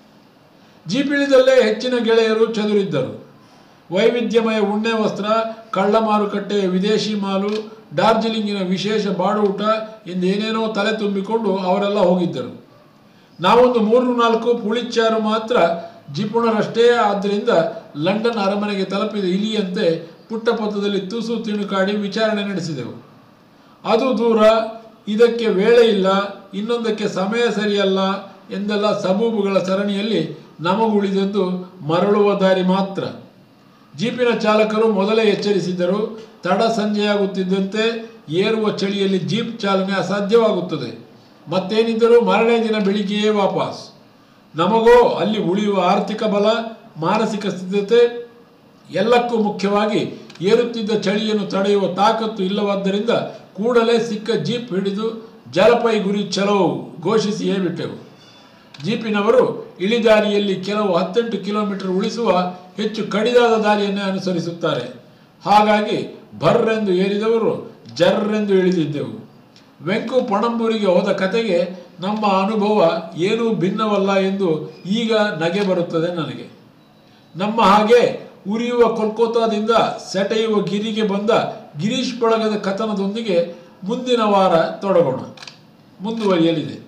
ಜೀಪಿಳಿದಲ್ಲೇ ಹೆಚ್ಚಿನ ಗೆಳೆಯರು ಚದುರಿದ್ದರು ವೈವಿಧ್ಯಮಯ ಉಣ್ಣೆ ವಸ್ತ್ರ ಕಳ್ಳ ಮಾರುಕಟ್ಟೆಯ ವಿದೇಶಿ ಮಾಲು ಡಾರ್ಜಿಲಿಂಗಿನ ವಿಶೇಷ ಬಾಡೂಟ ಎಂದೇನೇನೋ ತಲೆ ತುಂಬಿಕೊಂಡು ಅವರೆಲ್ಲ ಹೋಗಿದ್ದರು ನಾವೊಂದು ಮೂರು ನಾಲ್ಕು ಪುಳಿಚಾರು ಮಾತ್ರ ಜಿಪುಣರಷ್ಟೇ ಆದ್ದರಿಂದ ಲಂಡನ್ ಅರಮನೆಗೆ ತಲುಪಿದ ಇಲಿಯಂತೆ ಪುಟ್ಟ ಪಥದಲ್ಲಿ ತುಸು ತಿಣುಕಾಡಿ ವಿಚಾರಣೆ ನಡೆಸಿದೆವು ಅದು ದೂರ ಇದಕ್ಕೆ ವೇಳೆ ಇಲ್ಲ ಇನ್ನೊಂದಕ್ಕೆ ಸಮಯ ಸರಿಯಲ್ಲ ಎಂದೆಲ್ಲ ಸಬೂಬುಗಳ ಸರಣಿಯಲ್ಲಿ ನಮಗುಳಿದದ್ದು ಮರಳುವ ದಾರಿ ಮಾತ್ರ ಜೀಪಿನ ಚಾಲಕರು ಮೊದಲೇ ಎಚ್ಚರಿಸಿದ್ದರು ತಡ ಸಂಜೆಯಾಗುತ್ತಿದ್ದಂತೆ ಏರುವ ಚಳಿಯಲ್ಲಿ ಜೀಪ್ ಚಾಲನೆ ಅಸಾಧ್ಯವಾಗುತ್ತದೆ ಮತ್ತೇನಿದ್ದರೂ ಮಾರನೇ ದಿನ ಬೆಳಿಗ್ಗೆಯೇ ವಾಪಸ್ ನಮಗೋ ಅಲ್ಲಿ ಉಳಿಯುವ ಆರ್ಥಿಕ ಬಲ ಮಾನಸಿಕ ಸ್ಥಿರತೆ ಎಲ್ಲಕ್ಕೂ ಮುಖ್ಯವಾಗಿ ಏರುತ್ತಿದ್ದ ಚಳಿಯನ್ನು ತಡೆಯುವ ತಾಕತ್ತು ಇಲ್ಲವಾದ್ದರಿಂದ ಕೂಡಲೇ ಸಿಕ್ಕ ಜೀಪ್ ಹಿಡಿದು ಜಲಪೈ ಗುರಿ ಚಲೋ ಘೋಷಿಸಿಯೇ ಬಿಟ್ಟೆವು ಜೀಪಿನವರು ಇಳಿದಾರಿಯಲ್ಲಿ ಕೆಲವು ಹತ್ತೆಂಟು ಕಿಲೋಮೀಟರ್ ಉಳಿಸುವ ಹೆಚ್ಚು ಕಡಿದಾದ ದಾರಿಯನ್ನೇ ಅನುಸರಿಸುತ್ತಾರೆ ಹಾಗಾಗಿ ಭರ್ರೆಂದು ಏರಿದವರು ಜರ್ರೆಂದು ಇಳಿದಿದ್ದೆವು ವೆಂಕು ಪಣಂಬೂರಿಗೆ ಹೋದ ಕತೆಗೆ ನಮ್ಮ ಅನುಭವ ಏನೂ ಭಿನ್ನವಲ್ಲ ಎಂದು ಈಗ ನಗೆ ಬರುತ್ತದೆ ನನಗೆ ನಮ್ಮ ಹಾಗೆ ಉರಿಯುವ ಕೋಲ್ಕತ್ತಾದಿಂದ ಸೆಟೆಯುವ ಗಿರಿಗೆ ಬಂದ ಗಿರೀಶ್ ಬಳಗದ ಕಥನದೊಂದಿಗೆ ಮುಂದಿನ ವಾರ ತೊಡಗೋಣ ಮುಂದುವರಿಯಲಿದೆ